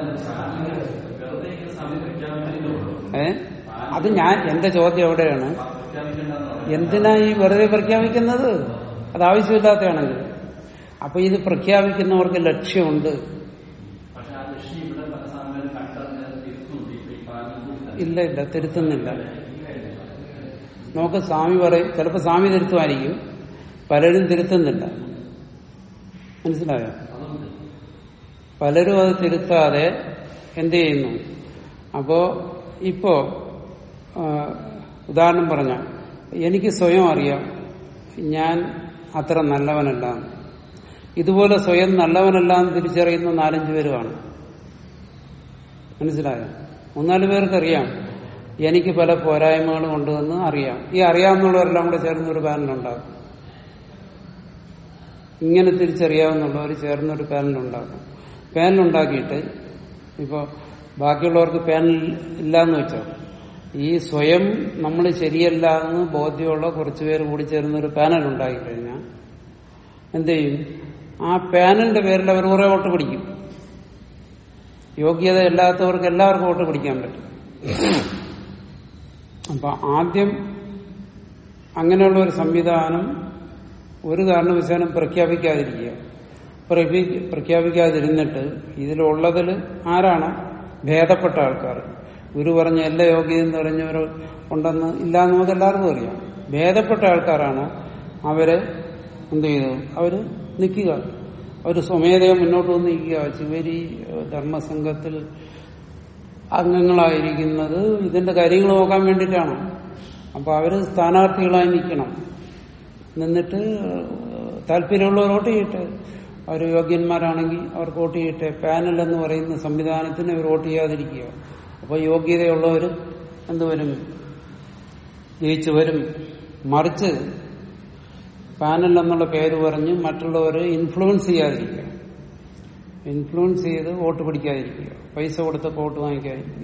ഏ അത് ഞാൻ എന്റെ ചോദ്യം എവിടെയാണ് എന്തിനാ ഈ വെറുതെ പ്രഖ്യാപിക്കുന്നത് അത് ആവശ്യമില്ലാത്തതാണെങ്കിൽ അപ്പൊ ഇത് പ്രഖ്യാപിക്കുന്നവർക്ക് ലക്ഷ്യമുണ്ട് പക്ഷെ ആ ലക്ഷ്യം ഇവിടെ പല സാധനങ്ങളും കണ്ടറിഞ്ഞ് തിരുത്തുന്നുണ്ട് ഇപ്പൊ ഈ പാലിൽ ഇല്ല ഇല്ല തിരുത്തുന്നില്ല നമുക്ക് സ്വാമി പറയും ചിലപ്പോൾ സ്വാമി തിരുത്തുമായിരിക്കും പലരും തിരുത്തുന്നില്ല മനസ്സിലായോ പലരും അത് തിരുത്താതെ എന്ത് ചെയ്യുന്നു അപ്പോ ഇപ്പോ ആ, ഉദാഹരണം പറഞ്ഞ എനിക്ക് സ്വയം അറിയാം ഞാൻ അത്ര നല്ലവനല്ല എന്ന്. ഇതുപോലെ സ്വയം നല്ലവനല്ല എന്ന് തിരിച്ചറിയുന്ന നാലഞ്ചു പേരുമാണ് മനസ്സിലായോ മൂന്നാല് പേർക്കറിയാം എനിക്ക് പല പോരായ്മകളും ഉണ്ടെന്ന് അറിയാം ഈ അറിയാവുന്നവരെല്ലാം കൂടെ ചേർന്ന് ഒരു പാനലുണ്ടാകും ഇങ്ങനെ തിരിച്ചറിയാവുന്നുള്ളവർ ചേർന്നൊരു പാനലുണ്ടാക്കും പാനലുണ്ടാക്കിയിട്ട് ഇപ്പോൾ ബാക്കിയുള്ളവർക്ക് പാനൽ ഇല്ലാന്ന് വെച്ചോ ഈ സ്വയം നമ്മൾ ശരിയല്ല എന്ന് ബോധ്യമുള്ള കുറച്ചു പേര് കൂടി ചേർന്ന് ഒരു പാനൽ ഉണ്ടാക്കി കഴിഞ്ഞാൽ എന്ത് ചെയ്യും ആ പാനലിന്റെ പേരിൽ അവർ കുറെ വോട്ട് പിടിക്കും യോഗ്യത ഇല്ലാത്തവർക്ക് എല്ലാവർക്കും വോട്ട് പിടിക്കാൻ പറ്റും അപ്പൊ ആദ്യം അങ്ങനെയുള്ള ഒരു സംവിധാനം ഒരു കാരണവശാലും പ്രഖ്യാപിക്കാതിരിക്കുക പ്രഖ്യാപി- പ്രഖ്യാപിക്കാതിരുന്നിട്ട് ഇതിലുള്ളതിൽ ആരാണ് ഭേദപ്പെട്ട ആൾക്കാർ ഗുരു പറഞ്ഞ എല്ലാ യോഗ്യതയും തെളിഞ്ഞവർ ഉണ്ടെന്ന് ഇല്ലാന്ന് നമുക്ക് എല്ലാവർക്കും അറിയാം ഭേദപ്പെട്ട ആൾക്കാരാണ് അവര് എന്ത് ചെയ്തു അവര് നിൽക്കുക അവര് സ്വമേധയെ മുന്നോട്ട് വന്ന് നിൽക്കുക ശിവരി ഏഹ്, ധർമ്മസംഘത്തിൽ അംഗങ്ങളായിരിക്കുന്നത് ഇതിന്റെ കാര്യങ്ങൾ നോക്കാൻ വേണ്ടിയിട്ടാണ് അപ്പൊ അവര് സ്ഥാനാർത്ഥികളായി നിൽക്കണം നിന്നിട്ട് ഏഹ്, താല്പര്യമുള്ളവർ വോട്ട് ചെയ്യട്ടെ അവർ യോഗ്യന്മാരാണെങ്കിൽ അവർക്ക് വോട്ട് ചെയ്യട്ടെ പാനൽ എന്ന് പറയുന്ന സംവിധാനത്തിന് അവർ വോട്ട് ചെയ്യാതിരിക്കുക അപ്പോൾ യോഗ്യതയുള്ളവർ എന്തുവരും ജയിച്ചു വരും മറിച്ച് പാനൽ എന്നുള്ള പേര് പറഞ്ഞ് മറ്റുള്ളവരെ ഇൻഫ്ലുവൻസ് ചെയ്യാതിരിക്കുക ഇൻഫ്ലുവൻസ് ചെയ്ത് വോട്ട് പിടിക്കാതിരിക്കുക പൈസ കൊടുത്ത് വോട്ട് വാങ്ങിക്കാതിരിക്കുക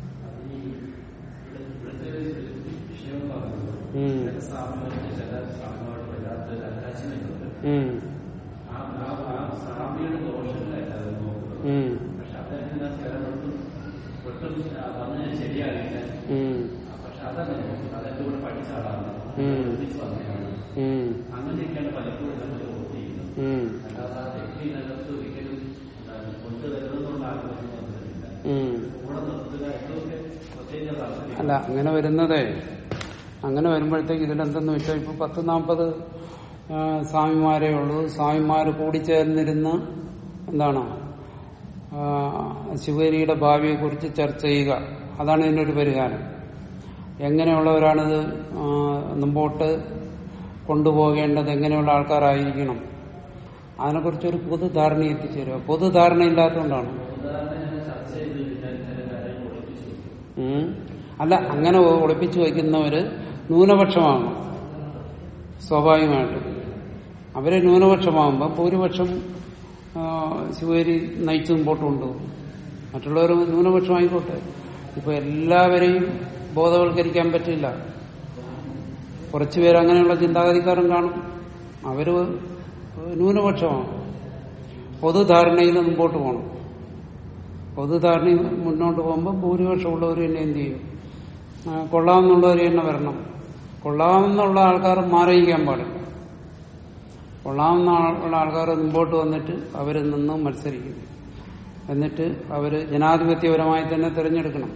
ഇവിടുത്തെ ഒരു വിഷയം എന്ന് പറയുന്നത് ഉം. ചില സ്ഥാപനങ്ങൾക്ക് ചില സ്ഥാപനമായിട്ട് വല്ലാത്തൊരു അറ്റാച്ച്മെന്റ് ഉണ്ട് ഉം. ആ ആ- ആ സ്വാമിയുടെ ദോഷങ്ങളല്ല അത് നോക്കുന്നത് ഉം. പക്ഷെ അദ്ദേഹത്തിന് ചിലതൊട്ടും ഒട്ടും വന്നതിന് ശരിയാകില്ല ഉം. പക്ഷെ അതല്ല നോക്കുന്നത് അതെന്റെ കൂടെ പഠിച്ച ആളാണ് ഉം. ഒന്നിച്ച് വന്നതാണ് ഉം. അങ്ങനെയൊക്കെയാണ് പലപ്പോഴും നമ്മൾ വോട്ട് ചെയ്യുന്നത് ഉം. അല്ലാതെ ആ വ്യക്തിനകത്ത് ഒരിക്കലും എന്താണ് കൊണ്ടുവരണമെന്നുള്ള ആഗ്രഹം വന്നിട്ടില്ല ഉം. കൂടെ നിർത്തുക എന്നൊക്കെ പ്രത്യേക താല്പര്യം അല്ല അങ്ങനെ വരുന്നതേ അങ്ങനെ വരുമ്പോഴത്തേക്ക് ഇതിലെന്തെന്ന് വെച്ചാൽ ഇപ്പൊ പത്ത് നാൽപ്പത് സ്വാമിമാരേ ഉള്ളൂ സ്വാമിമാർ കൂടിച്ചേർന്നിരുന്ന് എന്താണ് ആ, ശിവഗിരിയുടെ ഭാവിയെക്കുറിച്ച് ചർച്ച ചെയ്യുക അതാണ് ഇതിന്റെ ഒരു പരിഹാരം എങ്ങനെയുള്ളവരാണിത് ആ, മുമ്പോട്ട് കൊണ്ടുപോകേണ്ടത് എങ്ങനെയുള്ള ആൾക്കാരായിരിക്കണം അതിനെക്കുറിച്ചൊരു പൊതുധാരണ എത്തിച്ചേരുക പൊതുധാരണ ഇല്ലാത്തതുകൊണ്ടാണ് ഉദാഹരണം ഞാൻ ചർച്ച ചെയ്ത് കഴിഞ്ഞാൽ ചില കാര്യങ്ങൾ ഒളിപ്പിച്ചു വെക്കും ഉം. അല്ല അങ്ങനെ ഒളിപ്പിച്ചു വയ്ക്കുന്നവര് ന്യൂനപക്ഷമാകണം സ്വാഭാവികമായിട്ടും അവര് ന്യൂനപക്ഷമാകുമ്പോൾ ഭൂരിപക്ഷം ആ, ശിവരി നയിച്ചു മുമ്പോട്ട് കൊണ്ടുപോകും മറ്റുള്ളവർ ന്യൂനപക്ഷമായിക്കോട്ടെ ഇപ്പൊ എല്ലാവരെയും ബോധവൽക്കരിക്കാൻ പറ്റില്ല കുറച്ചുപേര് അങ്ങനെയുള്ള ചിന്താഗതിക്കാരും കാണും അവര് ന്യൂനപക്ഷമാണ് പൊതുധാരണയിൽ മുമ്പോട്ട് പോകണം പൊതുധാരണ മുന്നോട്ട് പോകുമ്പോൾ ഭൂരിപക്ഷമുള്ളവർ തന്നെ എന്ത് ചെയ്യും ആ, കൊള്ളാമെന്നുള്ളവർ തന്നെ വരണം കൊള്ളാമെന്നുള്ള ആൾക്കാർ മാറിയിക്കാൻ പാടില്ല കൊള്ളാമെന്ന ആൾ- ഉള്ള ആൾക്കാർ മുമ്പോട്ട് വന്നിട്ട് അവരിൽ നിന്ന് മത്സരിക്കും എന്നിട്ട് അവര് ജനാധിപത്യപരമായി തന്നെ തിരഞ്ഞെടുക്കണം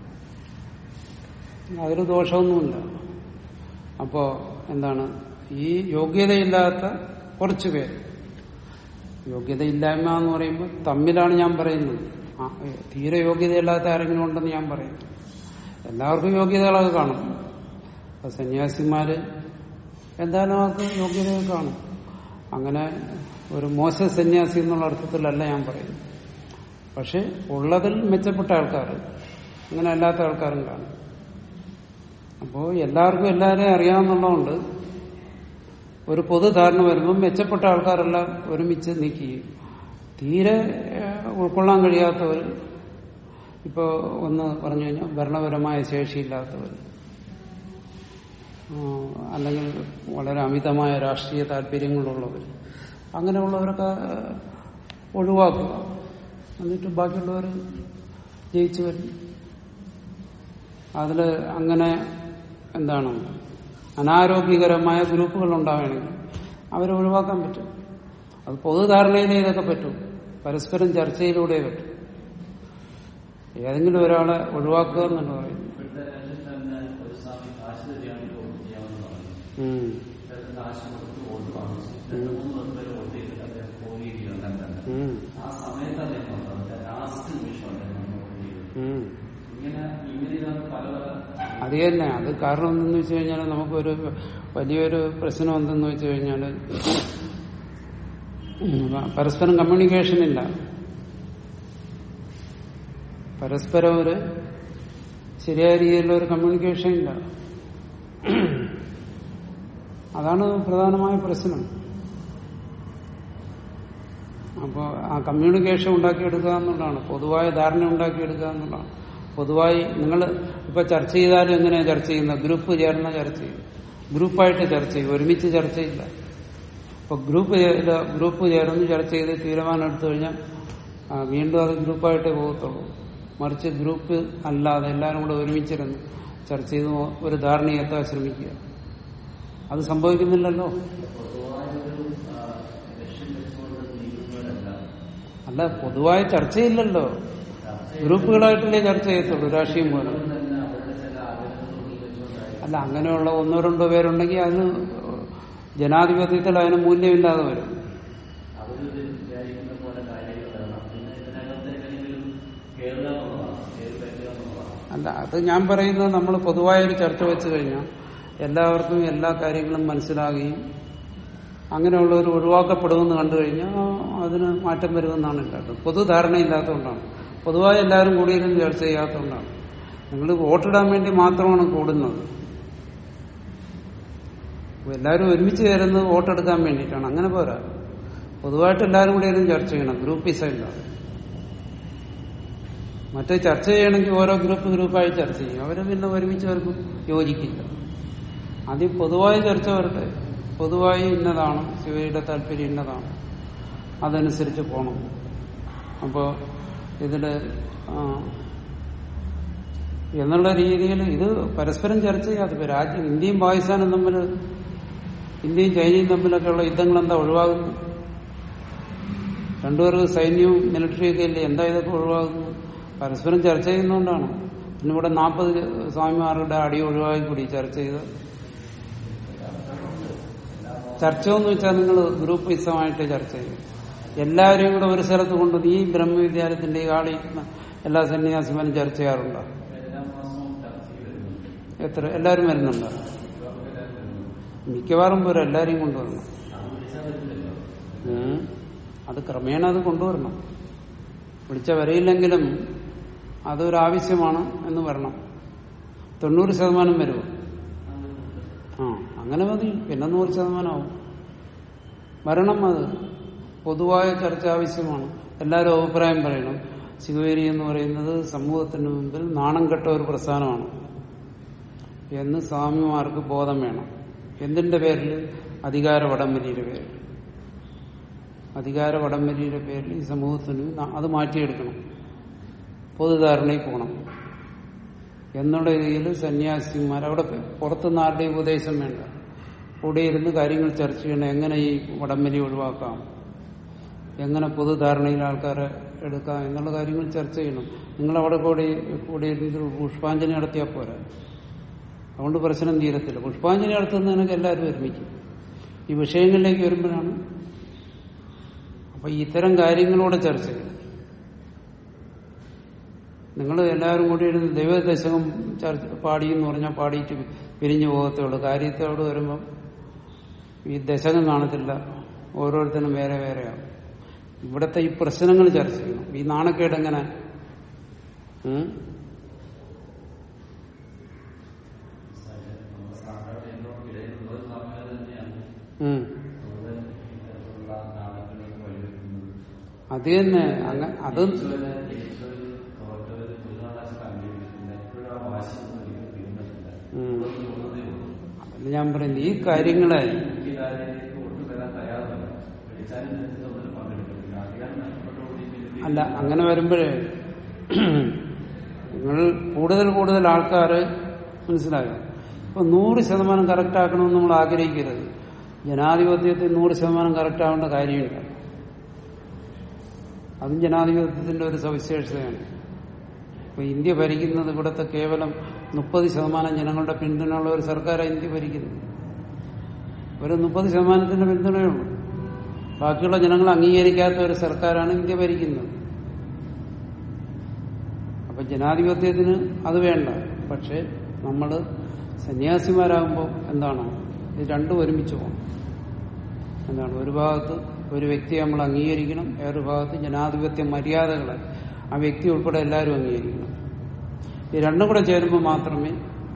അതിൽ ദോഷമൊന്നുമില്ല അപ്പോ എന്താണ് ഈ യോഗ്യതയില്ലാത്ത കുറച്ചു പേര് യോഗ്യതയില്ലായ്മ എന്ന് പറയുമ്പോൾ തമ്മിലാണ് ഞാൻ പറയുന്നത് ആ, ഏ, തീരെ യോഗ്യതയില്ലാത്ത ആരെങ്കിലും ഉണ്ടെന്ന് ഞാൻ പറയുന്നു എല്ലാവർക്കും യോഗ്യതകളൊക്കെ കാണും അപ്പൊ സന്യാസിമാര് എന്തായാലും അവർക്ക് യോഗ്യതയൊക്കെ കാണും അങ്ങനെ ഒരു മോശ സന്യാസി എന്നുള്ള അർത്ഥത്തിലല്ല ഞാൻ പറയുന്നത് പക്ഷെ ഉള്ളതിൽ മെച്ചപ്പെട്ട ആൾക്കാർ അങ്ങനെ അല്ലാത്ത ആൾക്കാരും കാണും അപ്പോ എല്ലാവർക്കും എല്ലാവരെയും അറിയാവുന്നതുകൊണ്ട് ഒരു പൊതുധാരണ വരുമ്പോൾ മെച്ചപ്പെട്ട ആൾക്കാരെല്ലാം ഒരുമിച്ച് നീക്കുകയും തീരെ ഏഹ്, ഉൾക്കൊള്ളാൻ കഴിയാത്തവർ ഇപ്പോ ഒന്ന് പറഞ്ഞു കഴിഞ്ഞാൽ ഭരണപരമായ ശേഷിയില്ലാത്തവർ ആ, അല്ലെങ്കിൽ വളരെ അമിതമായ രാഷ്ട്രീയ താല്പര്യങ്ങളുള്ളവർ അങ്ങനെയുള്ളവരൊക്കെ ഏഹ്, ഒഴിവാക്കുക എന്നിട്ട് ബാക്കിയുള്ളവർ ജയിച്ചു വരും അതില് അങ്ങനെ എന്താണ് അനാരോഗ്യകരമായ ഗ്രൂപ്പുകൾ ഉണ്ടാവുകയാണെങ്കിൽ അവരെ ഒഴിവാക്കാൻ പറ്റും അത് പൊതുധാരണയിലേ ഇതൊക്കെ പറ്റും പരസ്പരം ചർച്ചയിലൂടെ പറ്റും ഏതെങ്കിലും ഒരാളെ ഒഴിവാക്കുക എന്നല്ല പറയുന്നത് ഇവിടുത്തെ രാജ്യത്ത് തന്നെ ഒരു സ്വാമി കാശ് തരികയാണെങ്കിൽ വോട്ട് ചെയ്യാമെന്ന് പറഞ്ഞു ഉം. ഇദ്ദേഹത്തിന് കാശ് കൊടുത്ത് വോട്ട് വാങ്ങിച്ചു രണ്ട് മൂന്ന് പേര് വോട്ട് ചെയ്തിട്ട് അദ്ദേഹം പോവുകയാണ് തന്നെ ഉം. ആ സമയത്ത് അദ്ദേഹം പറഞ്ഞത് ലാസ്റ്റ് നിമിഷം അദ്ദേഹം വോട്ട് ചെയ്തു ഉം. ഇങ്ങനെ ഇങ്ങനെ ഇതിനകത്ത് പല പല അത് തന്നെ അത് കാരണം എന്തെന്ന് വെച്ച് കഴിഞ്ഞാൽ നമുക്കൊരു വലിയൊരു പ്രശ്നം എന്തെന്ന് വെച്ച് കഴിഞ്ഞാൽ പരസ്പരം കമ്മ്യൂണിക്കേഷൻ ഇല്ല പരസ്പരം ഒരു ശരിയായ രീതിയിലുള്ള ഒരു കമ്മ്യൂണിക്കേഷൻ ഇല്ല അതാണ് പ്രധാനമായ പ്രശ്നം അപ്പോൾ ആ കമ്മ്യൂണിക്കേഷൻ ഉണ്ടാക്കിയെടുക്കുക എന്നുള്ളതാണ് പൊതുവായ ധാരണ ഉണ്ടാക്കിയെടുക്കുക എന്നുള്ളതാണ് പൊതുവായി നിങ്ങൾ ഇപ്പൊ ചർച്ച ചെയ്താലും എങ്ങനെയാണ് ചർച്ച ചെയ്യുന്നത് ഗ്രൂപ്പ് ചേർന്ന ചർച്ച ചെയ്യും ഗ്രൂപ്പായിട്ട് ചർച്ച ചെയ്യും ഒരുമിച്ച് ചർച്ച ചെയ്യില്ല ഇപ്പൊ ഗ്രൂപ്പ് ചെയ്ത- ഗ്രൂപ്പ് ചേർന്ന് ചർച്ച ചെയ്ത് തീരുമാനം എടുത്തു കഴിഞ്ഞാൽ ആ, വീണ്ടും അത് ഗ്രൂപ്പായിട്ടേ പോകത്തുള്ളൂ മറിച്ച് ഗ്രൂപ്പ് അല്ലാതെ എല്ലാവരും കൂടെ ഒരുമിച്ചിരുന്ന് ചർച്ച ചെയ്ത് ഒരു ധാരണയെത്താൻ ശ്രമിക്കുക അത് സംഭവിക്കുന്നില്ലല്ലോ പൊതുവായൊരു ആ, ലക്ഷ്യം വെച്ചുകൊണ്ട് നീങ്ങുന്ന അല്ല പൊതുവായ ചർച്ചയില്ലല്ലോ ഗ്രൂപ്പുകളായിട്ടല്ലേ ചർച്ച ചെയ്യത്തുള്ളൂ രാഷ്ട്രീയം പോലെ തന്നെ അവരുടെ ചില ആഗ്രഹങ്ങൾ വെച്ചുകൊണ്ടായിരിക്കും അല്ല അങ്ങനെയുള്ള ഒന്നോ രണ്ടോ പേരുണ്ടെങ്കിൽ അതിന് ജനാധിപത്യത്തിൽ അതിന് മൂല്യമില്ലാതെ വരും അവരിത് വിചാരിക്കുന്ന പോലെ കാര്യങ്ങൾ വരണം പിന്നെ ഇതിനകത്തേക്കെങ്കിലും കയറുക എന്നുള്ളതാണ് കയറി പറ്റുക എന്നുള്ളതാണ് അല്ല അത് ഞാൻ പറയുന്നത് നമ്മൾ പൊതുവായ ഒരു ചർച്ച വെച്ച് കഴിഞ്ഞാൽ എല്ലാവർക്കും എല്ലാ കാര്യങ്ങളും മനസ്സിലാകുകയും അങ്ങനെയുള്ളവർ ഒഴിവാക്കപ്പെടുമെന്ന് കണ്ടു കഴിഞ്ഞാൽ അതിന് മാറ്റം വരുമെന്നാണ് ഇല്ലാത്തത് പൊതുധാരണയില്ലാത്തതുകൊണ്ടാണ് പൊതുവായി എല്ലാവരും കൂടിയിരുന്ന് ചർച്ച ചെയ്യാത്തതുകൊണ്ടാണ് നിങ്ങൾ വോട്ടിടാൻ വേണ്ടി മാത്രമാണ് കൂടുന്നത് എല്ലാവരും ഒരുമിച്ച് ചേരുന്നത് വോട്ടെടുക്കാൻ വേണ്ടിയിട്ടാണ് അങ്ങനെ പോരാ പൊതുവായിട്ട് എല്ലാവരും കൂടി ഇരുന്ന് ചർച്ച ചെയ്യണം ഗ്രൂപ്പിസം ഇല്ലാതെ മറ്റേ ചർച്ച ചെയ്യണമെങ്കിൽ ഓരോ ഗ്രൂപ്പ് ഗ്രൂപ്പായി ചർച്ച ചെയ്യും അവര് പിന്നെ ഒരുമിച്ച് അവർക്ക് യോജിക്കില്ല ആദ്യം പൊതുവായ ചർച്ച വരട്ടെ പൊതുവായി ഇന്നതാണ് ശിവയുടെ താല്പര്യം ഇന്നതാണ് അതനുസരിച്ച് പോകണം അപ്പോ ഇതില് ആ, എന്നുള്ള രീതിയിൽ ഇത് പരസ്പരം ചർച്ച ചെയ്യാതെ ഇപ്പൊ രാജ്യം ഇന്ത്യയും പാകിസ്ഥാനും തമ്മിൽ ഇന്ത്യയും ചൈനയും തമ്മിലൊക്കെയുള്ള യുദ്ധങ്ങൾ എന്താ ഒഴിവാകുന്നു രണ്ടുപേർക്ക് സൈന്യവും മിലിറ്ററിയൊക്കെ അല്ലേ എന്താ ഇതൊക്കെ ഒഴിവാകുന്നു പരസ്പരം ചർച്ച ചെയ്യുന്നതുകൊണ്ടാണ് പിന്നെ ഇവിടെ നാൽപ്പത് സ്വാമിമാരുടെ അടി ഒഴിവാക്കി കൂടി ചർച്ച ചെയ്ത് ചർച്ച എന്ന് വെച്ചാൽ നിങ്ങൾ ഗ്രൂപ്പ് വിസമായിട്ട് ചർച്ച ചെയ്യും എല്ലാവരെയും കൂടെ ഒരു സ്ഥലത്ത് കൊണ്ടുവന്ന് ഈ ബ്രഹ്മവിദ്യാലയത്തിന്റെ ഈ ആളി എല്ലാ സന്യാസിമാരും ചർച്ച ചെയ്യാറുണ്ടോ എല്ലാ മാസവും ചർച്ചയ്ക്ക് വരുന്നുണ്ട് എത്ര എല്ലാവരും വരുന്നുണ്ടോ മിക്കവാറും പോരാ എല്ലാവരെയും കൊണ്ടുവരണം അത് വിളിച്ചാൽ വരുന്നില്ലല്ലോ ഉം. അത് ക്രമേണ അത് കൊണ്ടുവരണം വിളിച്ച വരയില്ലെങ്കിലും അതൊരു ആവശ്യമാണ് എന്ന് വരണം തൊണ്ണൂറ് ശതമാനം വരുമോ ആ അങ്ങനെ മതി പിന്നെ നൂറ് ശതമാനമാവും വരണം അത് പൊതുവായ ചർച്ച ആവശ്യമാണ് എല്ലാവരും അഭിപ്രായം പറയണം ശിവഗിരി എന്ന് പറയുന്നത് സമൂഹത്തിന് മുമ്പിൽ നാണം കെട്ട ഒരു പ്രസ്ഥാനമാണ് എന്ന് സ്വാമിമാർക്ക് ബോധം വേണം എന്തിന്റെ പേരിൽ അധികാര വടംവലിയുടെ പേരിൽ അധികാര വടംവലിയുടെ പേരിൽ ഈ സമൂഹത്തിന് ന- അത് മാറ്റിയെടുക്കണം പൊതുധാരണയിൽ പോകണം എന്നുള്ള രീതിയിൽ സന്യാസിമാർ അവിടെ പുറത്തുനിന്ന് ആരുടെയും ഉപദേശം വേണ്ട കൂടെ ഇരുന്ന് കാര്യങ്ങൾ ചർച്ച ചെയ്യണം എങ്ങനെ ഈ വടംവലി ഒഴിവാക്കാം എങ്ങനെ പൊതുധാരണയിൽ ആൾക്കാരെ എടുക്കാം എന്നുള്ള കാര്യങ്ങൾ ചർച്ച ചെയ്യണം നിങ്ങൾ അവിടെ കൂടി കൂടി ഇരുന്ന് പുഷ്പാഞ്ജലി നടത്തിയാൽ പോരാ അതുകൊണ്ട് പ്രശ്നം തീരത്തില്ല പുഷ്പാഞ്ജലി നടത്തുന്നതിനൊക്കെ എല്ലാവരും ഒരുമിക്കും ഈ വിഷയങ്ങളിലേക്ക് വരുമ്പോഴാണ് അപ്പൊ ഇത്തരം കാര്യങ്ങളോടെ ചർച്ച ചെയ്യണം നിങ്ങൾ എല്ലാവരും കൂടി ഇരുന്ന് ദൈവദശകം ചർച്ച പാടി എന്ന് പറഞ്ഞാൽ പാടിയിട്ട് പിരിഞ്ഞു പോകത്തേ ഉള്ളൂ കാര്യത്തോട് വരുമ്പം ഈ ദശകം കാണത്തില്ല ഓരോരുത്തരും വേറെ വേറെയാവും ഇവിടത്തെ ഈ പ്രശ്നങ്ങൾ ചർച്ച ചെയ്യണം ഈ നാണക്കേട് എങ്ങനെ ഉം? നമ്മുടെ സാധാരണ ഇടയിലുള്ള സ്വാമികൾ തന്നെയാണ് ഉം. അതുകൊണ്ട് ഇത്തരത്തിലുള്ള നാടകങ്ങൾക്ക് വഴിവെക്കുന്നത് അത് തന്നെ അങ്ങ അത് ജയിച്ചവര് ജയിച്ചവര് തോറ്റവര് പുതുനാളാശം അംഗീകരിക്കുന്നില്ല എപ്പോഴും ആ വാശി ഒന്നും ഒരിക്കലും തീരുന്നില്ല ഉം. തോന്നുന്നതേ ഉള്ളൂ അതല്ല ഞാൻ പറയുന്നത് ഈ കാര്യങ്ങളെ എനിക്ക് ഈ കാര്യത്തിലേക്ക് ഒട്ടും വരാൻ തയ്യാറല്ല വിളിച്ചാലും ഇതിനകത്ത് ഒന്നിനും പങ്കെടുക്കുന്നില്ല അധികാരം നഷ്ടപ്പെട്ടോടുകൂടി പിന്നെ അല്ല അങ്ങനെ വരുമ്പോഴേ നിങ്ങൾ കൂടുതൽ കൂടുതൽ ആൾക്കാർ മനസ്സിലായോ ഇപ്പൊ നൂറ് ശതമാനം കറക്റ്റ് ആക്കണമെന്ന് നമ്മൾ ആഗ്രഹിക്കരുത് ജനാധിപത്യത്തിൽ നൂറ് ശതമാനം കറക്റ്റ് ആവേണ്ട കാര്യമില്ല അതും ജനാധിപത്യത്തിന്റെ ഒരു സവിശേഷതയാണ് ഇപ്പൊ ഇന്ത്യ ഭരിക്കുന്നത് ഇവിടുത്തെ കേവലം മുപ്പത് ശതമാനം ജനങ്ങളുടെ പിന്തുണയുള്ള ഒരു സർക്കാരാണ് ഇന്ത്യ ഭരിക്കുന്നത് ഒരു മുപ്പത് ശതമാനത്തിന്റെ പിന്തുണയുള്ളൂ ബാക്കിയുള്ള ജനങ്ങൾ അംഗീകരിക്കാത്ത ഒരു സർക്കാരാണ് ഇന്ത്യ ഭരിക്കുന്നത് അപ്പൊ ജനാധിപത്യത്തിന് അത് വേണ്ട പക്ഷെ നമ്മൾ സന്യാസിമാരാകുമ്പോൾ എന്താണ് ഇത് രണ്ടും ഒരുമിച്ച് പോകണം എന്താണ് ഒരു ഭാഗത്ത് ഒരു വ്യക്തിയെ നമ്മൾ അംഗീകരിക്കണം വേറൊരു ഭാഗത്ത് ജനാധിപത്യ മര്യാദകളെ ആ വ്യക്തി ഉൾപ്പെടെ എല്ലാവരും അംഗീകരിക്കണം ഈ രണ്ടും കൂടെ ചേരുമ്പോൾ മാത്രമേ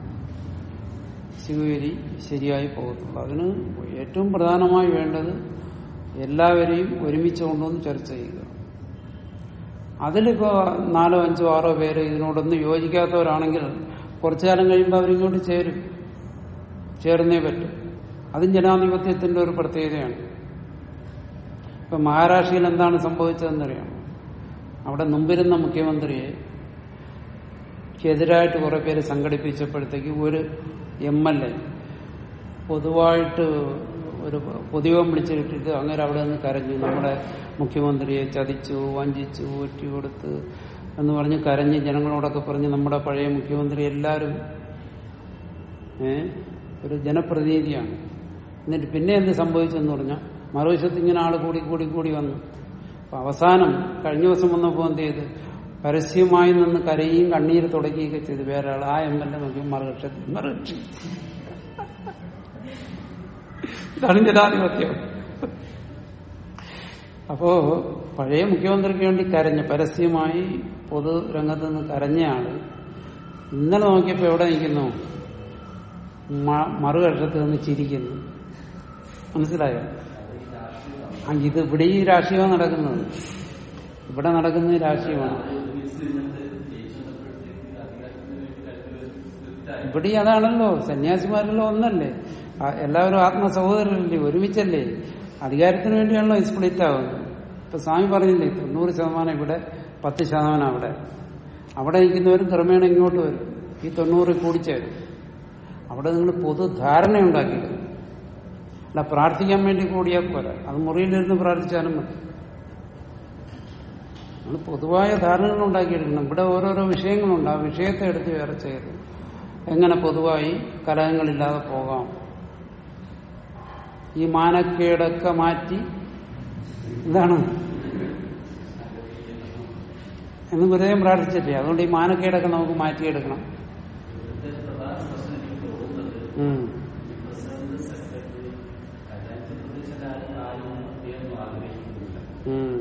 ശിവഗിരി ശരിയായി പോകത്തുള്ളൂ അതിന് ഏറ്റവും പ്രധാനമായി വേണ്ടത് എല്ലാവരെയും ഒരുമിച്ച് കൊണ്ടുവന്ന് ചർച്ച ചെയ്യുക അതിലിപ്പോ നാലോ അഞ്ചോ ആറോ പേര് ഇതിനോടൊന്നും യോജിക്കാത്തവരാണെങ്കിൽ കുറച്ചു കാലം കഴിയുമ്പോൾ അവരിങ്ങോട്ട് ചേരും ചേർന്നേ പറ്റും അതും ജനാധിപത്യത്തിന്റെ ഒരു പ്രത്യേകതയാണ് ഇപ്പൊ മഹാരാഷ്ട്രയിൽ എന്താണ് സംഭവിച്ചതെന്നറിയാം അവിടെ മുമ്പിരുന്ന മുഖ്യമന്ത്രിയെ എതിരായിട്ട് കുറെ പേര് സംഘടിപ്പിച്ചപ്പോഴത്തേക്ക് ഒരു എം എൽ എ പൊതുവായിട്ട് ഒരു പൊതുയോഗം വിളിച്ചു കിട്ടിയിട്ട് അങ്ങനെ അവിടെ നിന്ന് കരഞ്ഞു നമ്മുടെ മുഖ്യമന്ത്രിയെ ചതിച്ചു വഞ്ചിച്ചു ഒറ്റി കൊടുത്ത് എന്ന് പറഞ്ഞ് കരഞ്ഞ് ജനങ്ങളോടൊക്കെ പറഞ്ഞ് നമ്മുടെ പഴയ മുഖ്യമന്ത്രി എല്ലാവരും ഏ ഒരു ജനപ്രതിനിധിയാണ് എന്നിട്ട് പിന്നെ എന്ത് സംഭവിച്ചെന്ന് പറഞ്ഞാൽ മറുവശത്ത് ഇങ്ങനെ ആൾ കൂടി കൂടി കൂടി വന്നു അപ്പൊ അവസാനം കഴിഞ്ഞ ദിവസം വന്നപ്പോൾ എന്ത് ചെയ്ത് പരസ്യമായി നിന്ന് കരയും കണ്ണീര് തുടക്കുകയൊക്കെ ചെയ്ത് വേറെ ആൾ ആ എം എൽ എ നോക്കി മറുകക്ഷത്തിൽ മറുകക്ഷി ഇതാണ് ജനാധിപത്യം അപ്പോ പഴയ മുഖ്യമന്ത്രിക്ക് വേണ്ടി കരഞ്ഞ പരസ്യമായി പൊതു രംഗത്ത് നിന്ന് കരഞ്ഞയാള് ഇന്നലെ നോക്കിയപ്പോ എവിടെ നിൽക്കുന്നു മ- മറുകക്ഷത്ത് നിന്ന് ചിരിക്കുന്നു മനസ്സിലായോ ആ ഇത് ഇവിടെ ഈ രാഷ്ട്രീയമാണ് നടക്കുന്നത് ഇവിടെ നടക്കുന്നത് രാഷ്ട്രീയമാണ് ഇവിടെ അതാണല്ലോ സന്യാസിമാരെല്ലാം ഒന്നല്ലേ ആ, എല്ലാവരും ആത്മസഹോദരല്ലേ ഒരുമിച്ചല്ലേ അധികാരത്തിന് വേണ്ടിയാണല്ലോ ഈ സ്പ്ലിറ്റ് ആവുന്നത് ഇപ്പൊ സ്വാമി പറഞ്ഞില്ലേ തൊണ്ണൂറ് ശതമാനം ഇവിടെ പത്ത് ശതമാനം അവിടെ അവിടെ നിൽക്കുന്നവരും ക്രമേണ ഇങ്ങോട്ട് വരും ഈ തൊണ്ണൂറ് കൂടിച്ചേരും അവിടെ നിങ്ങൾ പൊതു ധാരണ ഉണ്ടാക്കിയത് അല്ല പ്രാർത്ഥിക്കാൻ വേണ്ടി കൂടിയാൽ പോരാ അത് മുറിയിലിരുന്ന് പ്രാർത്ഥിച്ചാലും മതി നമ്മൾ പൊതുവായ ധാരണകൾ ഉണ്ടാക്കിയെടുക്കണം ഇവിടെ ഓരോരോ വിഷയങ്ങളുണ്ട് ആ വിഷയത്തെ എടുത്ത് വേറെ ചെയ്ത് എങ്ങനെ പൊതുവായി കലഹങ്ങളില്ലാതെ പോകാം ഈ മാനക്കേടൊക്കെ മാറ്റി എന്താണ് എന്ന് വെറുതെ പ്രാർത്ഥിച്ചില്ലേ അതുകൊണ്ട് ഈ മാനക്കേടൊക്കെ നമുക്ക് മാറ്റിയെടുക്കണം ഉം. ഉം.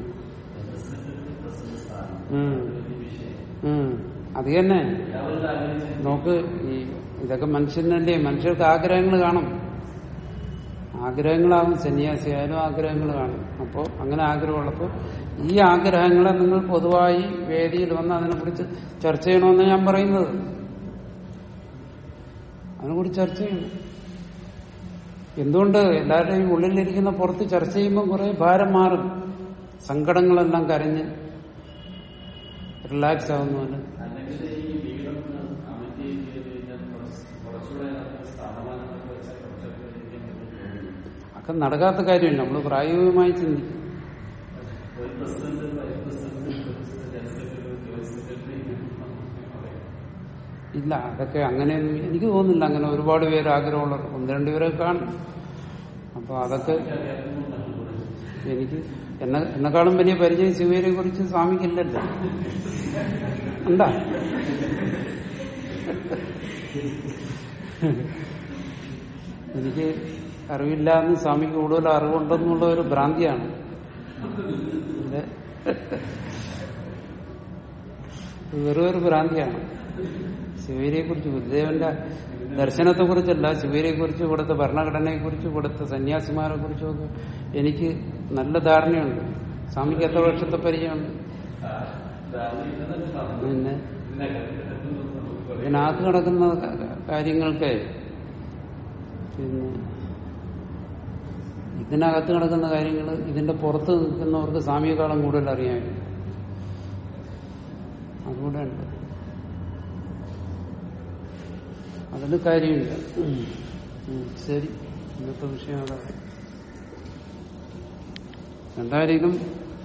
ഉം. ഉം. അത് തന്നെ നോക്ക് ഈ ഇതൊക്കെ മനുഷ്യനല്ലേ മനുഷ്യർക്ക് ആഗ്രഹങ്ങൾ കാണും ആഗ്രഹങ്ങളാവും സന്യാസിയായാലും ആഗ്രഹങ്ങൾ കാണും അപ്പോൾ അങ്ങനെ ആഗ്രഹമുള്ളപ്പോൾ ഈ ആഗ്രഹങ്ങളെ നിങ്ങൾ പൊതുവായി വേദിയിൽ വന്ന് അതിനെക്കുറിച്ച് ചർച്ച ചെയ്യണമെന്ന് ഞാൻ പറയുന്നത് അതിനെക്കുറിച്ച് ചർച്ച ചെയ്യണം എന്തുകൊണ്ട് എല്ലാവരുടെയും ഉള്ളിലിരിക്കുന്ന പുറത്ത് ചർച്ച ചെയ്യുമ്പോൾ കുറെ ഭാരം മാറും സങ്കടങ്ങളെല്ലാം കരഞ്ഞ് റിലാക്സ് ആവുന്നപോലെ അല്ലെങ്കിൽ ഈ വീടൊന്ന് അമറ്റി ചെയ്ത് കഴിഞ്ഞാൽ കുറച്ച് കുറച്ചുകൂടെ സ്ഥാപനങ്ങളൊക്കെ വെച്ചാൽ കുറച്ചൊക്കെ ഇരിക്കാൻ പറ്റും ഒക്കെ നടക്കാത്ത കാര്യമില്ല നമ്മൾ പ്രായോഗികമായി ചിന്തിക്കും ഒരു president vice president general secretary joint secretary ഇല്ല അതൊക്കെ അങ്ങനെയൊന്നും എനിക്ക് തോന്നുന്നില്ല അങ്ങനെ ഒരുപാട് പേര് ആഗ്രഹമുള്ളവർ ഒന്ന് രണ്ടുപേരൊക്കെ കാണും അപ്പൊ അതൊക്കെ എനിക്ക് എന്നെ എന്നെക്കാളും വലിയ പരിചയം ശിവയെ കുറിച്ച് സ്വാമിക്കില്ലല്ലോ ഉണ്ടാ എനിക്ക് അറിവില്ല എന്ന് സ്വാമിക്ക് കൂടുതൽ അറിവുണ്ടെന്നുള്ള ഒരു ഭ്രാന്തിയാണ് ഇത് വെറും ഒരു ഭ്രാന്തിയാണ് ശിവരിയെ കുറിച്ച് ഗുരുദേവന്റെ ദർശനത്തെ കുറിച്ചല്ല ശിവരിയെ കുറിച്ച് ഇവിടുത്തെ ഭരണഘടനയെ കുറിച്ച് ഇവിടുത്തെ സന്യാസിമാരെ കുറിച്ചൊക്കെ എനിക്ക് നല്ല ധാരണയുണ്ട് സ്വാമിക്ക് എത്ര വർഷത്തെ പരിചയമുണ്ട് പിന്നെ ഇതിനകത്ത് നടക്കുന്ന ക- കാര്യങ്ങൾക്ക് പിന്നെ ഇതിനകത്ത് നടക്കുന്ന കാര്യങ്ങൾ ഇതിന്റെ പുറത്ത് നിൽക്കുന്നവർക്ക് സ്വാമിയെക്കാളും കൂടുതൽ അറിയാൻ അതുകൂടെ ഉണ്ട് അതിന് കാര്യമില്ല ഉം. ഉം, ശരി ഇന്നത്തെ വിഷയം അതാണ് എന്തായാലും